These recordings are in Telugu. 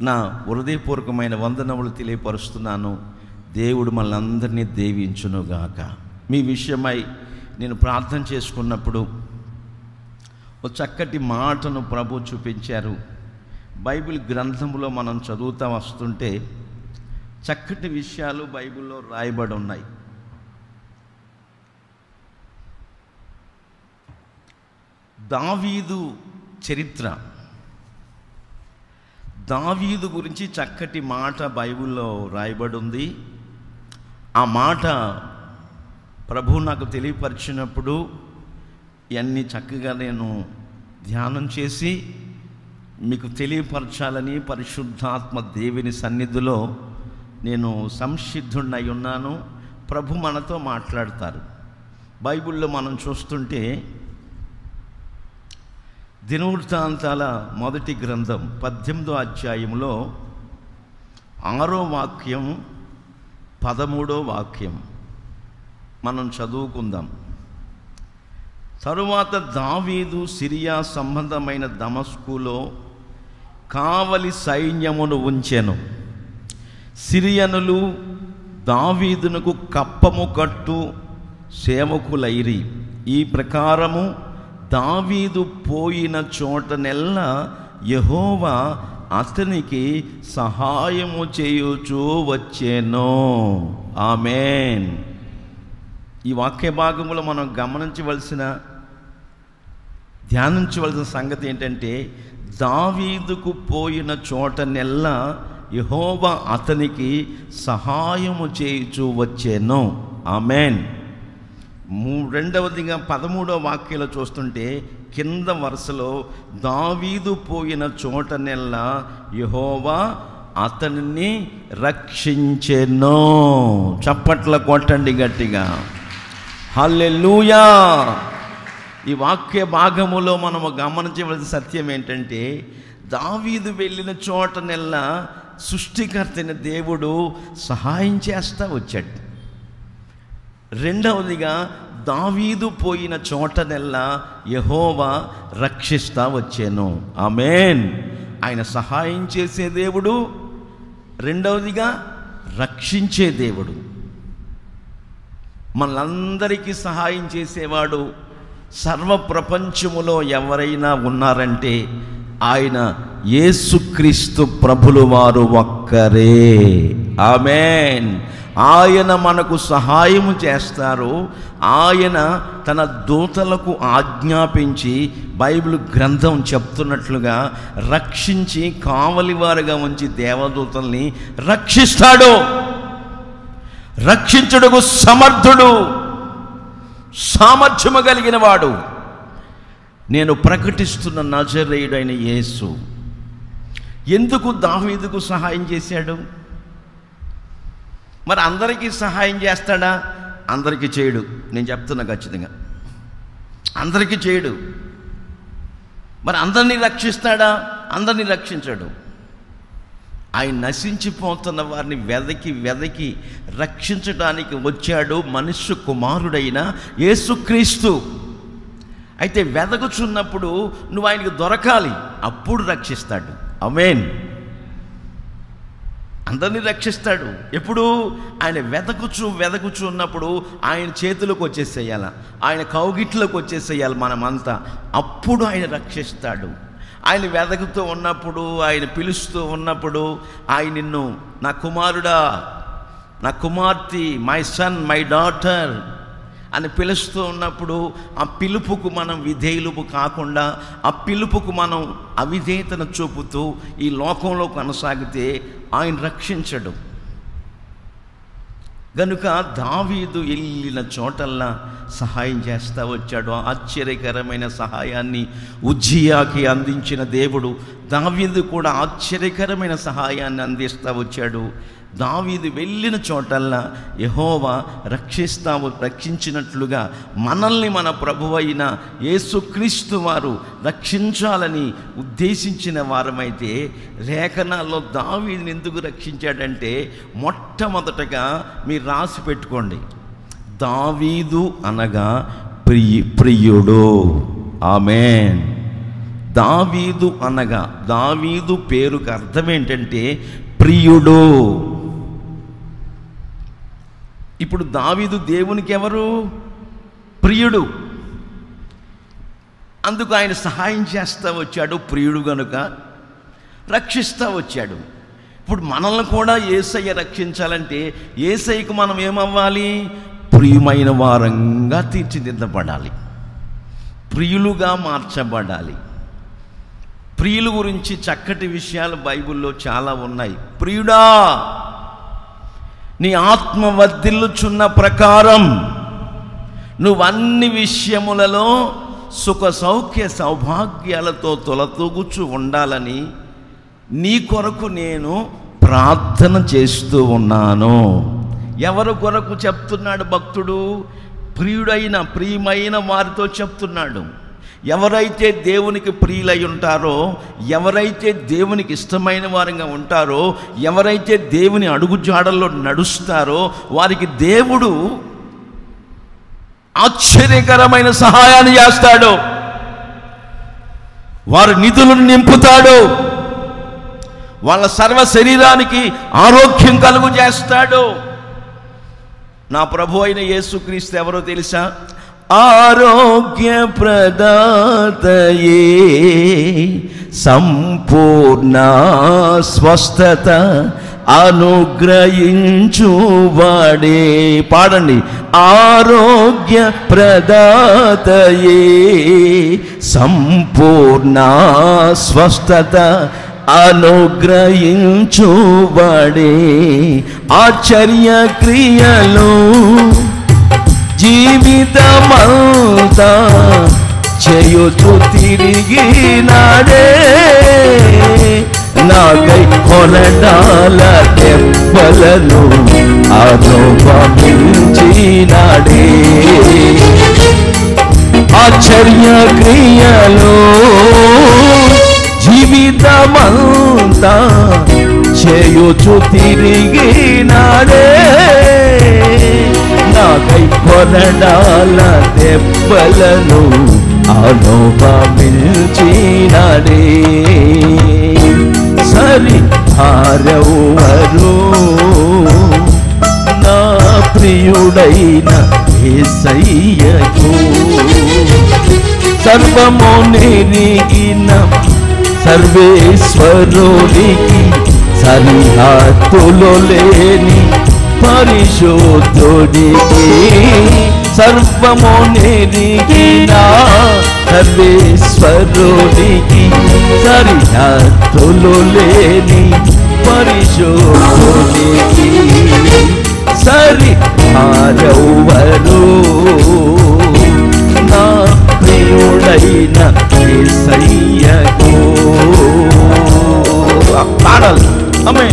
నా హృదయపూర్వకమైన వందనములు తెలియపరుస్తున్నాను దేవుడు మనందరినీ దీవించునుగాక మీ విషయమై నేను ప్రార్థన చేసుకున్నప్పుడు ఒక చక్కటి మాటను ప్రభు చూపించారు బైబిల్ గ్రంథంలో మనం చదువుతా వస్తుంటే చక్కటి విషయాలు బైబిల్లో రాయబడి ఉన్నాయి దావీదు చరిత్ర దావీదు గురించి చక్కటి మాట బైబిల్లో రాయబడి ఉంది ఆ మాట ప్రభు నాకు తెలియపరిచినప్పుడు ఇవన్నీ చక్కగా నేను ధ్యానం చేసి మీకు తెలియపరచాలని పరిశుద్ధాత్మ దేవుని సన్నిధిలో నేను సంసిద్ధున్నై ఉన్నాను ప్రభు మనతో మాట్లాడతారు బైబిల్లో మనం చూస్తుంటే దినవృత్తాంతాల మొదటి గ్రంథం పద్దెనిమిదో అధ్యాయంలో ఆరో వాక్యం పదమూడో వాక్యం మనం చదువుకుందాం తరువాత దావీదు సిరియా సంబంధమైన దమస్కులో కావలి సైన్యమును ఉంచెను సిరియనులు దావీదునకు కప్పము కట్టు సేవకులైరి ఈ ప్రకారము దావీదు పోయిన చోటనెల్లా యహోవా అతనికి సహాయము చేయుచూ వచ్చేను ఆమెన్ ఈ వాక్య భాగంలో మనం గమనించవలసిన ధ్యానించవలసిన సంగతి ఏంటంటే దావీదుకు పోయిన చోటనెల్లా యహోవా అతనికి సహాయము చేయుచూ వచ్చేను ఆమెన్ మూ రెండవదిగా పదమూడవ వాక్యలో చూస్తుంటే కింద వరుసలో దావీదు పోయిన చోటనెల్లా యహోవా అతనిని రక్షించెను చప్పట్ల కొట్టండి గట్టిగా హల్లెలూయా ఈ వాక్య భాగములో మనము గమనించవలసిన సత్యం ఏంటంటే దావీదు వెళ్ళిన చోటనెల్లా సృష్టికర్తైన దేవుడు సహాయం చేస్తా వచ్చాడు రెండవదిగా దావీదు పోయిన చోటనెల్లా యహోవా రక్షిస్తా వచ్చాను ఆమెన్ ఆయన సహాయం చేసే దేవుడు రెండవదిగా రక్షించే దేవుడు మనందరికీ సహాయం చేసేవాడు సర్వ ప్రపంచములో ఎవరైనా ఉన్నారంటే ఆయన యేసుక్రీస్తు ప్రభులు వారు ఒక్కరే ఆమెన్ ఆయన మనకు సహాయము చేస్తారు ఆయన తన దూతలకు ఆజ్ఞాపించి బైబిల్ గ్రంథం చెప్తున్నట్లుగా రక్షించి కావలివారుగా ఉంచి దేవదూతల్ని రక్షిస్తాడు రక్షించుటకు సమర్థుడు సామర్థ్యము కలిగిన వాడు నేను ప్రకటిస్తున్న నజరేయుడైన యేసు ఎందుకు దావీదుకు సహాయం చేశాడు మరి అందరికీ సహాయం చేస్తాడా అందరికీ చేయడు నేను చెప్తున్నా ఖచ్చితంగా అందరికీ చేయడు మరి అందరినీ రక్షిస్తాడా అందరినీ రక్షించాడు ఆయన నశించిపోతున్న వారిని వెదకి వెదకి రక్షించడానికి వచ్చాడు మనుష్య కుమారుడైన యేసుక్రీస్తు అయితే వెదకుచున్నప్పుడు నువ్వు ఆయనకు దొరకాలి అప్పుడు రక్షిస్తాడు అమేన్ అందరినీ రక్షిస్తాడు ఎప్పుడు ఆయన వెదకుచు వెదకుచు ఉన్నప్పుడు ఆయన చేతులకు వచ్చేసేయాల ఆయన కౌగిట్లోకి వచ్చేసేయాలి మనమంతా అప్పుడు ఆయన రక్షిస్తాడు ఆయన వెదకుతూ ఉన్నప్పుడు ఆయన పిలుస్తూ ఉన్నప్పుడు ఆయన నిన్ను నా కుమారుడా నా కుమార్తె మై సన్ మై డాటర్ అని పిలుస్తూ ఉన్నప్పుడు ఆ పిలుపుకు మనం విధేయులుపు కాకుండా ఆ పిలుపుకు మనం అవిధేయతను చూపుతూ ఈ లోకంలో కొనసాగితే ఆయన రక్షించడు గనుక దావీదు వెళ్ళిన చోటల్లా సహాయం చేస్తూ వచ్చాడు ఆశ్చర్యకరమైన సహాయాన్ని ఉజ్జియాకి అందించిన దేవుడు దావీదు కూడా ఆశ్చర్యకరమైన సహాయాన్ని అందిస్తూ వచ్చాడు దావీదు వెళ్ళిన చోటల్లా యహోవా రక్షిస్తావు రక్షించినట్లుగా మనల్ని మన ప్రభువైన యేసుక్రీస్తు వారు రక్షించాలని ఉద్దేశించిన వారమైతే లేఖనాల్లో దావీదుని ఎందుకు రక్షించాడంటే మొట్టమొదటగా మీరు రాసి పెట్టుకోండి దావీదు అనగా ప్రియ ప్రియుడు ఆమెన్ దావీదు అనగా దావీదు పేరుకి అర్థం ఏంటంటే ప్రియుడు ఇప్పుడు దావీదు దేవునికి ఎవరు ప్రియుడు అందుకు ఆయన సహాయం చేస్తూ వచ్చాడు ప్రియుడు గనుక రక్షిస్తూ వచ్చాడు ఇప్పుడు మనల్ని కూడా ఏసయ్య రక్షించాలంటే ఏసయ్యకు మనం ఏమవ్వాలి ప్రియమైన వారంగా తీర్చిదిద్దబడాలి ప్రియులుగా మార్చబడాలి ప్రియుల గురించి చక్కటి విషయాలు బైబిల్లో చాలా ఉన్నాయి ప్రియుడా నీ ఆత్మ వర్ధిల్లుచున్న ప్రకారం నువ్వు అన్ని విషయములలో సుఖ సౌఖ్య సౌభాగ్యాలతో తొలతూగుచు ఉండాలని నీ కొరకు నేను ప్రార్థన చేస్తూ ఉన్నాను ఎవరు కొరకు చెప్తున్నాడు భక్తుడు ప్రియుడైన ప్రియమైన వారితో చెప్తున్నాడు ఎవరైతే దేవునికి ప్రియులై ఉంటారో ఎవరైతే దేవునికి ఇష్టమైన వారంగా ఉంటారో ఎవరైతే దేవుని అడుగుజాడల్లో నడుస్తారో వారికి దేవుడు ఆశ్చర్యకరమైన సహాయాన్ని చేస్తాడు వారి నిధులను నింపుతాడు వాళ్ళ సర్వ శరీరానికి ఆరోగ్యం కలుగు చేస్తాడు నా ప్రభు అయిన యేసుక్రీస్తు ఎవరో తెలుసా ఆరోగ్య ప్రదాతయే సంపూర్ణ స్వస్థత అనుగ్రహించువాడే పాడండి ఆరోగ్య ప్రదాతయే సంపూర్ణ స్వస్థత అనుగ్రహించువాడే ఆశ్చర్య క్రియలు జీవితమంతా చేయుచు తిరిగి నాడే నాకై కొనడాల దెబ్బలను అనుభవించినాడే ఆశ్చర్య క్రియలు జీవితమంతా చేయుచు తిరిగి నాడే నాకై కొనడాల దెబ్బలను అనుభవించినాడే సరి భారవరు నా ప్రియుడైన ఏసయ్యకు సర్వము నెరిగిన సర్వేశ్వరునికి సరిహద్దులు లేని పరిశోధుడికి సర్వము నెరిగిన సర్వేశ్వరునికి సరిహద్దులు లేని పరిశోధుడికి సరి ఆరవరు నా ప్రియుడైన యేసయ్యకు పాడాలి అమ్మే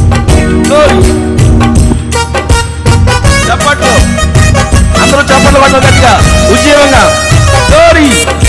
చప్పట్లు అందరూ చప్పట్లు పడతారు గట్టిగా ఉద్యోగంగా స్టోరీ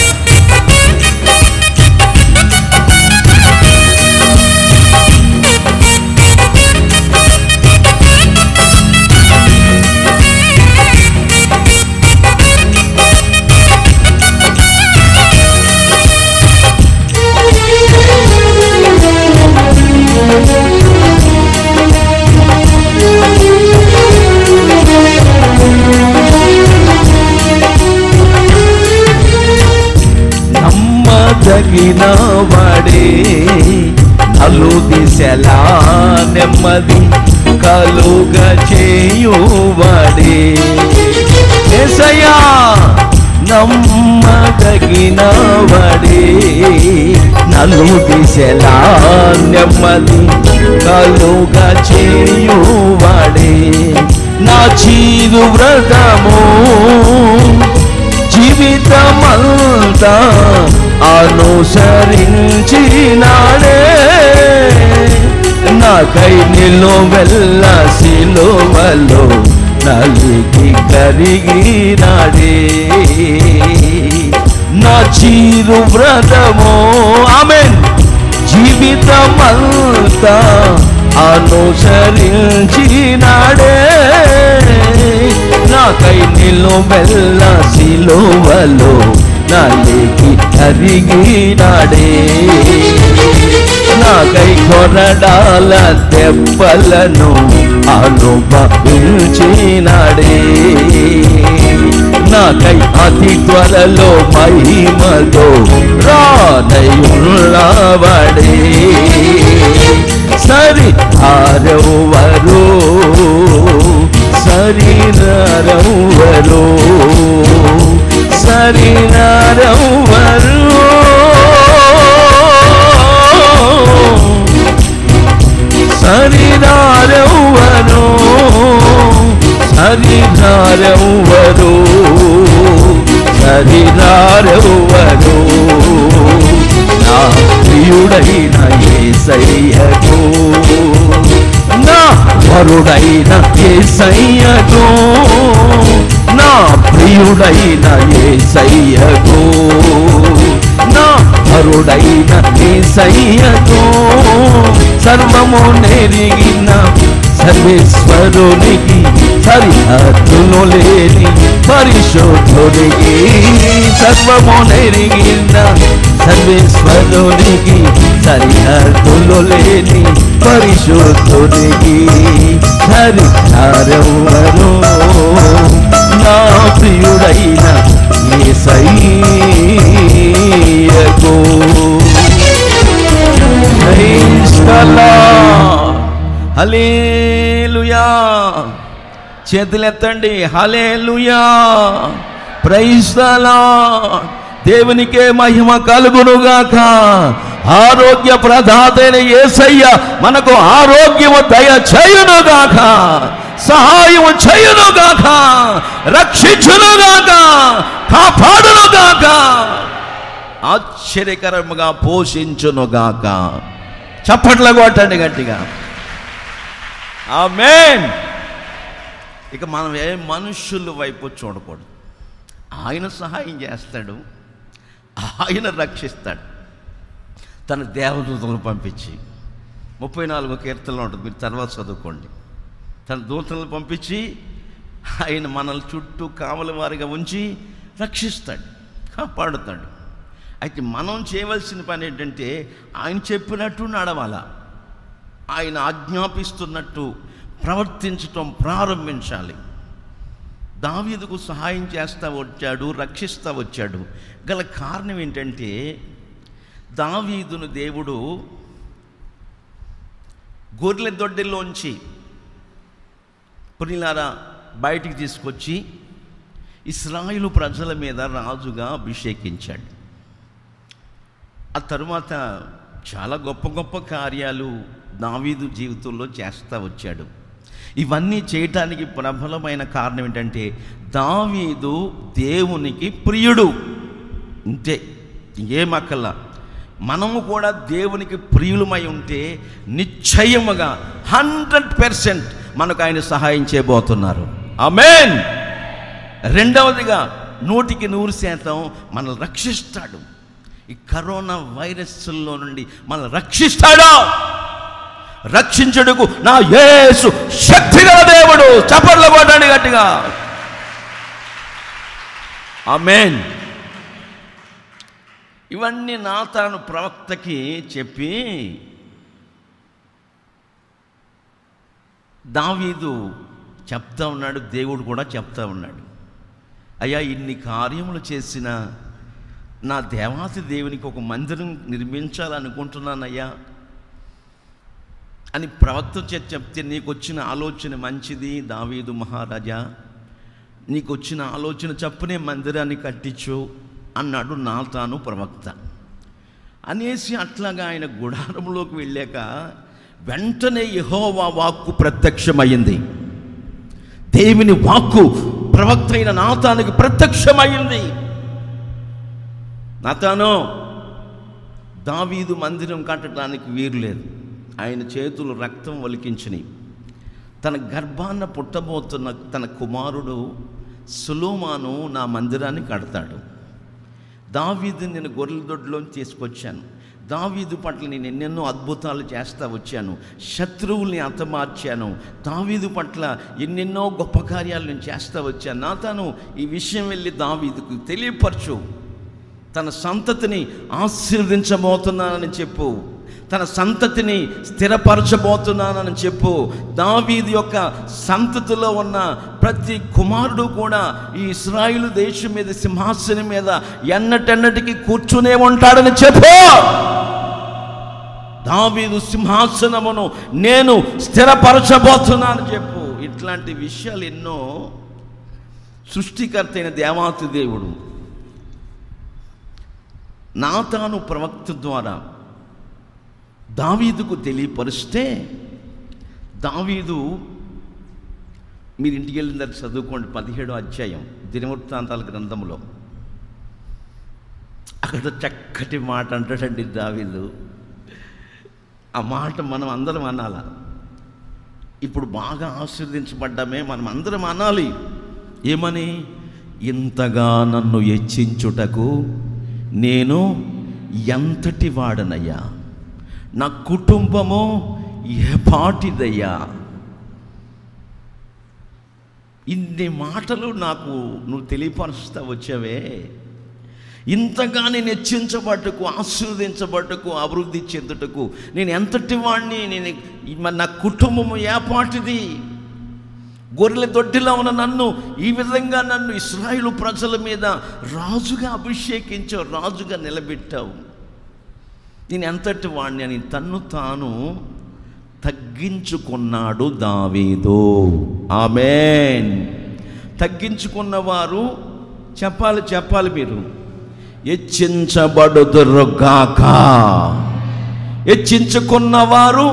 నమ్మదగిన వాడే నలు దిశలా నెమ్మది కలుగ చేయువాడే ఎసయా నమ్మదగిన వాడే నలు దిశలా నెమ్మది కలుగ చేయువాడే నా చీరు వ్రతము జీవితమంతా అనుసరించినాడే నాకై నిలువెల్ల సిలువలో నలిగి కరిగినాడే నా చీరు వ్రతము ఆమెన్ జీవితమంతా అనుసరించినాడే నాకై నిలువెల్ల సిలువలో నలిగి కరిగినాడే నాకై కొరడాల దెబ్బలను అనుభవించినాడే నాకై అతి త్వరలో మహిమతో రానయున్నవాడే సరి ఆరవరు సరినారవరు సరినారవరు సరినారవరు సరినారవరు సరినారవరు నా ప్రియుడైన ఏసయ్యకు నా వరుడైన ఏసయ్యకు నా ప్రియుడైన ఏసయ్యకు నా వరుడైన ఏసయ్యకు సర్వము నెరిగిన సర్వేశ్వరునికి సరిహద్దులు లేని పరిశోధునికి సర్వము నెరిగిన సర్వేశ్వరునికి సరిహద్దులు లేని పరిశుద్ధునికి సరిహారవరు నా ప్రియుడైన ఏసయ్యకు హలేలుయా చేతులెత్తండి హలేలుయా ప్రైస్తలా దేవునికే మహిమ కలుగునుగాక ఆరోగ్య ప్రదాతైన యేసయ్య మనకు ఆరోగ్యము దయ చేయునుగాక సహాయము చేయునుగాక రక్షించునుగాక కాపాడునుగాక ఆశ్చర్యకరముగా పోషించునుగాక చప్పట్లు కొట్టండి గట్టిగా ఆమేన్ ఇక మనం ఏ మనుషుల వైపు చూడకూడదు ఆయన సహాయం చేస్తాడు ఆయన రక్షిస్తాడు తన దేవదూతలను పంపించి ముప్పై నాలుగో కీర్తనలో ఉంటుంది మీరు తర్వాత చదువుకోండి తన దూతలను పంపించి ఆయన మనల్ని చుట్టూ కావలి వారిగా ఉంచి రక్షిస్తాడు కాపాడుతాడు అయితే మనం చేయవలసిన పని ఏంటంటే ఆయన చెప్పినట్టు నడవాల ఆయన ఆజ్ఞాపిస్తున్నట్టు ప్రవర్తించటం ప్రారంభించాలి దావీదుకు సహాయం చేస్తా వచ్చాడు రక్షిస్తా వచ్చాడు గల కారణం ఏంటంటే దావీదును దేవుడు గొర్రెల దొడ్డిలోంచి పురిలారా బయటికి తీసుకొచ్చి ఇస్రాయిలు ప్రజల మీద రాజుగా అభిషేకించాడు ఆ తరువాత చాలా గొప్ప గొప్ప కార్యాలు దావీదు జీవితంలో చేస్తూ వచ్చాడు ఇవన్నీ చేయటానికి ప్రబలమైన కారణం ఏంటంటే దావీదు దేవునికి ప్రియుడు ఇంతే ఏమక్కల్లా మనము కూడా దేవునికి ప్రియులమై ఉంటే నిశ్చయముగా హండ్రెడ్ పర్సెంట్ మనకు ఆయన సహాయం చేయబోతున్నారు ఆమెన్ రెండవదిగా నూటికి నూరు శాతం మనల్ని రక్షిస్తాడు ఈ కరోనా వైరస్లో నుండి మనల్ని రక్షిస్తాడు రక్షించుటకు నా యేసు శక్తిగల దేవుడు చప్పట్ల కొట్టండి గట్టిగా ఆమెన్ ఇవన్నీ నాతాను ప్రవక్తకి చెప్పి దావీదు చెప్తా ఉన్నాడు దేవుడు కూడా చెప్తా ఉన్నాడు అయ్యా ఇన్ని కార్యములు చేసిన నా దేవాసి దేవునికి ఒక మందిరం నిర్మించాలనుకుంటున్నానయ్యా అని ప్రవక్త చే- చెప్తే నీకు వచ్చిన ఆలోచన మంచిది దావీదు మహారాజా నీకు వచ్చిన ఆలోచన చప్పునే మందిరాన్ని కట్టించు అన్నాడు నాతాను ప్రవక్త అనేసి అట్లాగా ఆయన గుడారంలోకి వెళ్ళాక వెంటనే యెహోవా వాక్కు ప్రత్యక్షమైంది దేవుని వాక్కు ప్రవక్త అయిన నాతానికి ప్రత్యక్షమైంది నాతాను దావీదు మందిరం కట్టడానికి వీలు లేదు ఆయన చేతులు రక్తం ఒలికించినాయి తన గర్భాన్న పుట్టబోతున్న తన కుమారుడు సులోమాను నా మందిరాన్ని కడతాడు దావీదు నేను గొర్రెల దొడ్లోంచి తీసుకొచ్చాను దావీదు పట్ల నేను ఎన్నెన్నో అద్భుతాలు చేస్తా వచ్చాను శత్రువుల్ని హతమార్చాను దావీదు పట్ల ఎన్నెన్నో గొప్ప కార్యాలు నేను చేస్తా వచ్చాను నా తాను ఈ విషయం వెళ్ళి దావీదుకు తెలియపరచు తన సంతతిని ఆశీర్వదించబోతున్నానని చెప్పు తన సంతతిని స్థిరపరచబోతున్నానని చెప్పు దావీది యొక్క సంతతిలో ఉన్న ప్రతి కుమారుడు కూడా ఈ ఇస్రాయిల్ దేశం మీద సింహాసనం మీద ఎన్నటెన్నటికి కూర్చునే ఉంటాడని చెప్పు దావీదు సింహాసనమును నేను స్థిరపరచబోతున్నాను చెప్పు ఇట్లాంటి విషయాలు ఎన్నో సృష్టికర్త అయిన దేవాతి దేవుడు నాతాను ప్రవక్త ద్వారా దావీదుకు తెలియపరిస్తే దావీదు మీరు ఇంటికి వెళ్ళిన తర్వాత చదువుకోండి పదిహేడో అధ్యాయం దినవృత్తాంతాల గ్రంథంలో అక్కడ చక్కటి మాట అంటాడండి దావీదు ఆ మాట మనం అందరం అనాల ఇప్పుడు బాగా ఆశీర్వదించబడ్డామే మనం అందరం అనాలి ఏమని ఇంతగా నన్ను హెచ్చించుటకు నేను ఎంతటి వాడనయ్యా నా కుటుంబము ఏ పాటిదయ్యా ఇన్ని మాటలు నాకు నువ్వు తెలియపరుస్తా వచ్చావే ఇంతగా నేను హెచ్చించబట్టుకు ఆశీర్వదించబట్టుకు అభివృద్ధి చెందుటకు నేను ఎంతటి వాడిని నేను మరి నా కుటుంబము ఏపాటిది గొర్రెల దొడ్డిలో ఉన్న నన్ను ఈ విధంగా నన్ను ఇస్రాయిలు ప్రజల మీద రాజుగా అభిషేకించావు రాజుగా నిలబెట్టావు నేను ఎంతటి వాడిని అని తన్ను తాను తగ్గించుకున్నాడు దావీదు ఆమెన్ తగ్గించుకున్నవారు చెప్పాలి చెప్పాలి మీరు హెచ్చించబడుదురుగాక హెచ్చించుకున్నవారు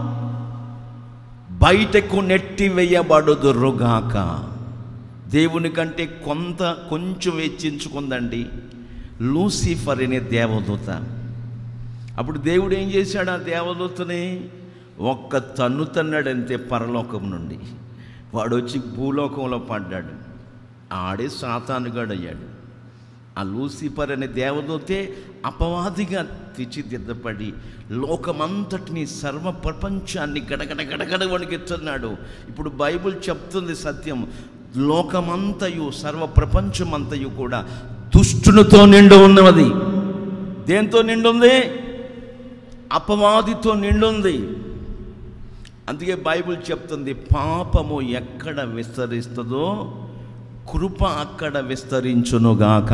బయటకు నెట్టివేయబడుదురుగాక దేవుని కంటే కొంత కొంచెం హెచ్చించుకుందండి లూసిఫర్ అనే దేవదూత అప్పుడు దేవుడు ఏం చేశాడు ఆ దేవదూతని ఒక్క తన్ను తన్నాడంతే పరలోకం నుండి వాడు వచ్చి భూలోకంలో పడ్డాడు ఆడే సాతానుగాడు అయ్యాడు ఆ లూసిఫర్ అనే దేవదూతే అపవాదిగా తీర్చిదిద్దపడి లోకమంతటిని సర్వ ప్రపంచాన్ని గడగడ గడగడ వణికిస్తున్నాడు ఇప్పుడు బైబిల్ చెప్తుంది సత్యం లోకమంతయు సర్వ ప్రపంచమంతయు కూడా దుష్టునితో నిండు ఉన్నది దేంతో నిండుంది అపవాదితో నిండుంది అందుకే బైబిల్ చెప్తుంది పాపము ఎక్కడ విస్తరిస్తుందో కృప అక్కడ విస్తరించునుగాక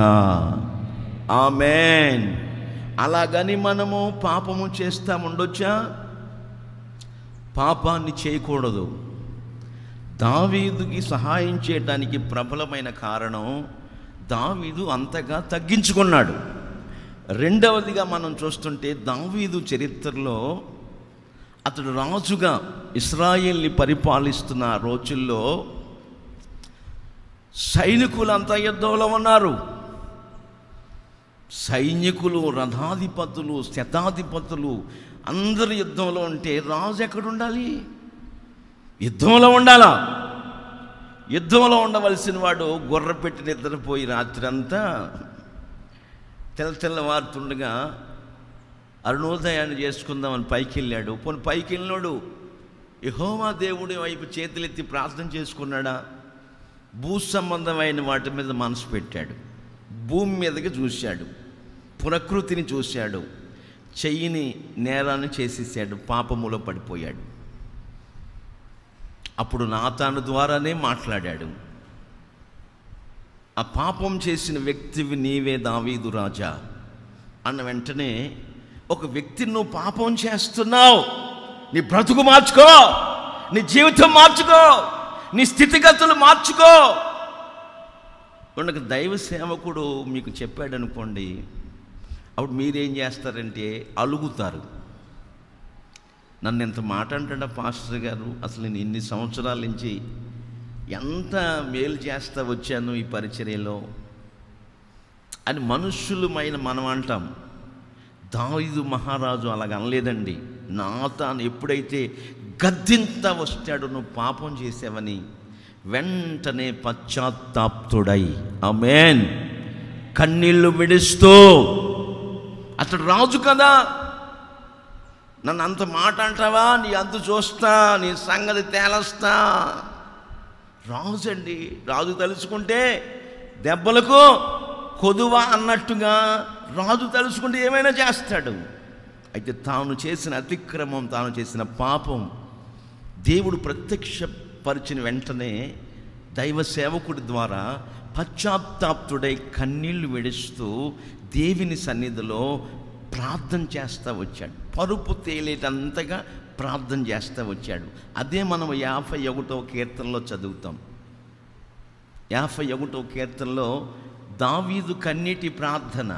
ఆమెన్ అలాగని మనము పాపము చేస్తా ఉండొచ్చా పాపాన్ని చేయకూడదు దావీదుకి సహాయం చేయడానికి ప్రబలమైన కారణం దావీదు అంతగా తగ్గించుకున్నాడు రెండవదిగా మనం చూస్తుంటే దావీదు చరిత్రలో అతడు రాజుగా ఇస్రాయేల్ని పరిపాలిస్తున్న ఆ రోజుల్లో సైనికులంతా యుద్ధంలో ఉన్నారు సైనికులు రథాధిపతులు శతాధిపతులు అందరు యుద్ధంలో ఉంటే రాజు ఎక్కడ ఉండాలి యుద్ధంలో ఉండాలా యుద్ధంలో ఉండవలసిన వాడు గుర్ర పెట్టి నిద్రపోయి రాత్రంతా తెల్ల తెల్లవారుతుండగా అరుణోదయాన్ని చేసుకుందామని పైకి వెళ్ళాడు పోనీ పైకి వెళ్ళినాడు యహోవా దేవుడి వైపు చేతులెత్తి ప్రార్థన చేసుకున్నాడా భూ సంబంధమైన వాటి మీద మనసు పెట్టాడు భూమి మీదకి చూశాడు ప్రకృతిని చూశాడు చెయ్యిని నేరాన్ని చేసేసాడు పాపములో పడిపోయాడు అప్పుడు నాతాను ద్వారానే మాట్లాడాడు ఆ పాపం చేసిన వ్యక్తివి నీవే దావీదు రాజా అన్న వెంటనే ఒక వ్యక్తిని నువ్వు పాపం చేస్తున్నావు నీ బ్రతుకు మార్చుకో నీ జీవితం మార్చుకో నీ స్థితిగతులు మార్చుకో ఉండక దైవ సేవకుడు మీకు చెప్పాడు అనుకోండి అప్పుడు మీరేం చేస్తారంటే అలుగుతారు నన్ను ఎంత మాట అంటాడా పాస్టర్ గారు అసలు నేను ఇన్ని సంవత్సరాల నుంచి ఎంత మేలు చేస్తా వచ్చాను ఈ పరిచర్యలో అని మనుష్యులమైన మనం అంటాం దావీదు మహారాజు అలాగ అనలేదండి నా తాను ఎప్పుడైతే గద్దింత వస్తాడో నువ్వు పాపం చేసావని వెంటనే పశ్చాత్తాప్తుడై అమేన్ కన్నీళ్లు విడుస్తూ అతడు రాజు కదా నన్ను అంత మాట అంటావా నీ అంత చూస్తా నీ సంగతి తేలస్తా రాజు అండి రాజు తలుచుకుంటే దెబ్బలకు కొదువ అన్నట్టుగా రాజు తలుచుకుంటే ఏమైనా చేస్తాడు అయితే తాను చేసిన అతిక్రమం తాను చేసిన పాపం దేవుడు ప్రత్యక్షపరిచిన వెంటనే దైవ సేవకుడి ద్వారా పశ్చాత్తాప్తుడై కన్నీళ్లు విడుస్తూ దేవుని సన్నిధిలో ప్రార్థన చేస్తూ వచ్చాడు పరుపు తేలేటంతగా ప్రార్థన చేస్తూ వచ్చాడు అదే మనం యాభై ఒకటో కీర్తనలో చదువుతాం యాభై ఒకటో కీర్తనలో దావీదు కన్నీటి ప్రార్థన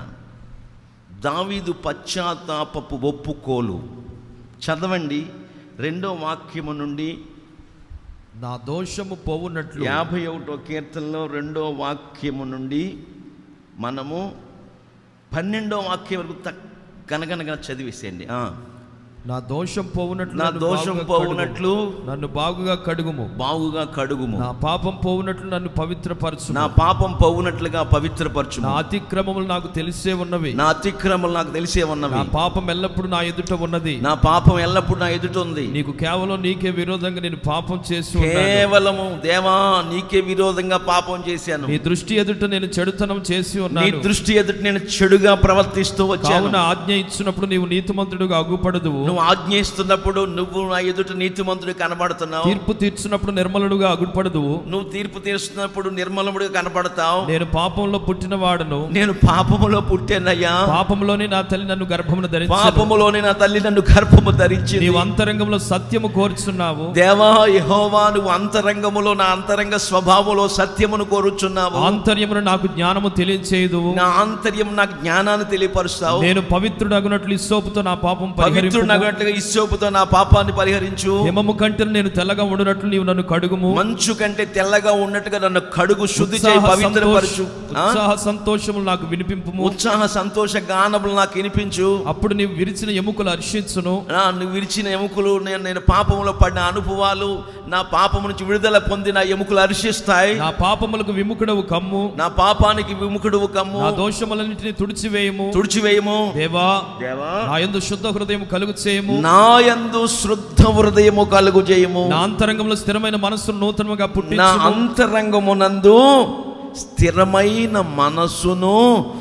దావీదు పశ్చాత్తాపపు ఒప్పుకోలు చదవండి రెండో వాక్యము నుండి నా దోషము పోవునట్లు యాభై ఒకటో కీర్తనలో రెండో వాక్యము నుండి మనము పన్నెండో వాక్యం వరకు తక్ గనగనగా చదివేసేయండి ఆ. నా దోషం పోవునట్లు నా నన్ను దోషం బాగుగా పోవునట్లు కడుగుము. నన్ను బాగుగా కడుగుము బాగుగా కడుగుము నా పాపం పోవునట్లు నన్ను పవిత్రపరచు నా పాపం పోవునట్లుగా పవిత్రపరచు నా అతిక్రమములు నాకు తెలిసే ఉన్నవి నా అతిక్రమలు నాకు తెలిసే ఉన్నవి నా పాపం ఎల్లప్పుడూ నా ఎదుట ఉన్నది నా పాపం ఎల్లప్పుడూ నా ఎదుట ఉంది నీకు కేవలం నీకే విరోధంగా నేను పాపం చేసి ఉన్నాను కేవలము దేవా నీకే విరోధంగా పాపం చేశాను నీ దృష్టి ఎదుట నేను చెడుతనం చేసి నీ ఉన్నాను దృష్టి ఎదుట నేను చెడుగా ప్రవర్తిస్తూ వచ్చాను కావున ఆజ్ఞ ఇచ్చినప్పుడు నీవు నీతిమంతుడుగా అగుపడదువు నువ్వు ఆజ్ఞ ఇస్తున్నప్పుడు నువ్వు నా ఎదుట నీతిమంతుడు కనబడుతున్నావు తీర్పు తీర్చినప్పుడు నిర్మలుడుగా అగుపడదువు నువ్వు తీర్పు తీరుస్తున్నప్పుడు నిర్మలముడిగా కనబడతావు నేను పాపంలో పుట్టిన వాడను నేను పాపములో పుట్టానయ్యా పాపంలోనే నా తల్లి నన్ను గర్భమును ధరించాను పాపములోనే నా తల్లి నన్ను గర్భము ధరించింది నీవు అంతరంగంలో సత్యము కోరుచున్నావు దేవా యెహోవా నువ్వు అంతరంగములో నా అంతరంగ స్వభావములో సత్యమును కోరుచున్నావు ఆంతర్యమును నాకు జ్ఞానము తెలియచేయదు నా ఆంతర్యం నాకు జ్ఞానాన్ని తెలియపరుస్తావు నేను పవిత్రుడగునట్లు ఇస్సోపుతో నా పాపం పరిహరింపు పవిత్రుడగట్టుగా ఇస్సోపుతో నా పాపాన్ని పరిహరించు హిమము కంటే నేను తెల్లగా ఉండునట్లు నీవు నన్ను కడుగుము మంచు కంటే తెల్లగా ఉన్నట్టుగా నన్ను కడుగు శుద్ధి చేయి ఉత్సాహ పవిత్రపరచు సంతోష- ఆ? ఉత్సాహ సంతోషములు నాకు వినిపింపుము ఉత్సాహ సంతోష గానములు నాకు వినిపించు అప్పుడు నీవు విరిచిన ఎముకలు హర్షించును నా నువ్వు విరిచిన ఎముకలు నేను నేను పాపంలో పడిన అనుభవాలు నా పాపం నుంచి విడుదల పొంది నా ఎముకలు హర్షిస్తాయి నా పాపములకు విముఖుడవు కమ్ము నా పాపానికి విముఖుడు కమ్ము నా దోషములన్నింటినీ తుడిచివేయము తుడిచివేయము దేవా దేవా నా యందు శుద్ధ హృదయం కలుగు చేయము నాయందు శుద్ధ హృదయము కలుగు చేయము నా అంతరంగంలో స్థిరమైన మనస్సును నూతనముగా నా పుట్టించుము అంతరంగమునందు స్థిరమైన మనస్సును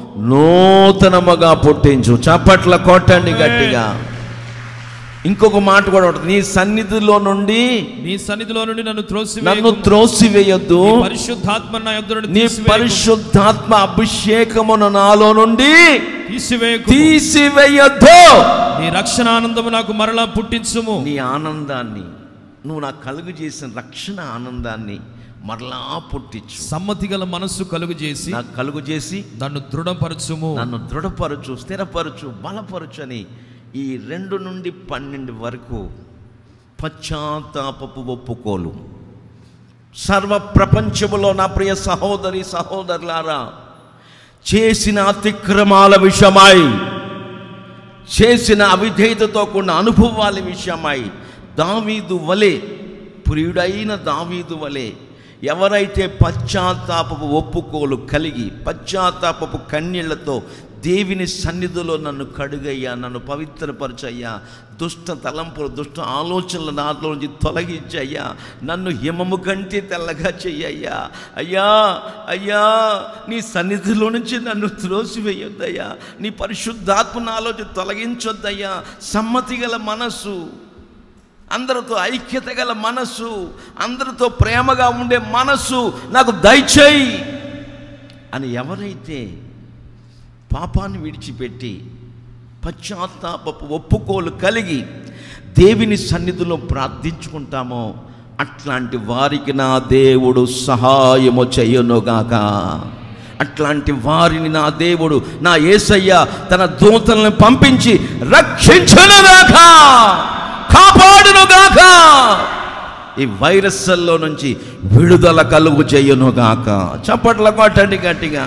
నూతనముగా పుట్టించు చప్పట్ల కొట్టండి గట్టిగా ఇంకొక మాట కూడా ఉంటుంది నీ సన్నిధిలో నుండి నీ సన్నిధిలో నుండి నన్ను నన్ను త్రోసివేయకు త్రోసివేయొద్దు నీ పరిశుద్ధాత్మ నా యొద్ద నుండి నీ తీసివేయకు. పరిశుద్ధాత్మ అభిషేకమును నాలో నుండి తీసివేయకు తీసివేయొద్దు నీ రక్షణ ఆనందము నాకు మరలా పుట్టించుము నీ ఆనందాన్ని నువ్వు నాకు కలుగు చేసిన రక్షణ ఆనందాన్ని మరలా పుట్టించు సమ్మతి గల మనస్సు కలుగు చేసి నాకు కలుగు చేసి నన్ను దృఢపరచుము నన్ను దృఢపరచు స్థిరపరచు బలపరచు అని ఈ రెండు నుండి పన్నెండు వరకు పశ్చాత్తాపపు ఒప్పుకోలు సర్వ ప్రపంచములో నా ప్రియ సహోదరి సహోదరులారా చేసిన అతిక్రమాల విషయమై చేసిన అవిధేయతతో కూడిన అనుభవాల విషయమై దావీదు వలె ప్రియుడైన దావీదు వలె ఎవరైతే పశ్చాత్తాపపు ఒప్పుకోలు కలిగి పశ్చాత్తాపపు కన్నీళ్లతో దేవిని సన్నిధిలో నన్ను కడుగయ్యా నన్ను పవిత్రపరచయ్యా దుష్ట తలంపులు దుష్ట ఆలోచనలు నాలో నుంచి తొలగించయ్యా నన్ను హిమము కంటే తెల్లగా చెయ్యయ్యా అయ్యా అయ్యా నీ సన్నిధిలో నుంచి నన్ను త్రోసివేయొద్దయ్యా నీ పరిశుద్ధాత్మ నాలో నుంచి తొలగించొద్దయ్యా సమ్మతి గల మనస్సు అందరితో ఐక్యత గల మనస్సు అందరితో ప్రేమగా ఉండే మనస్సు నాకు దయచేయి అని ఎవరైతే పాపాన్ని విడిచిపెట్టి పశ్చాత్తాపపు ఒప్పుకోలు కలిగి దేవుని సన్నిధిలో ప్రార్థించుకుంటామో అట్లాంటి వారికి నా దేవుడు సహాయము చెయ్యనుగాక అట్లాంటి వారిని నా దేవుడు నా యేసయ్య తన దూతలను పంపించి రక్షించునుగాక కాపాడునుగాక ఈ వైరస్ల్లో నుంచి విడుదల కలుగు చేయునుగాక చప్పట్ల కొట్టండి గట్టిగా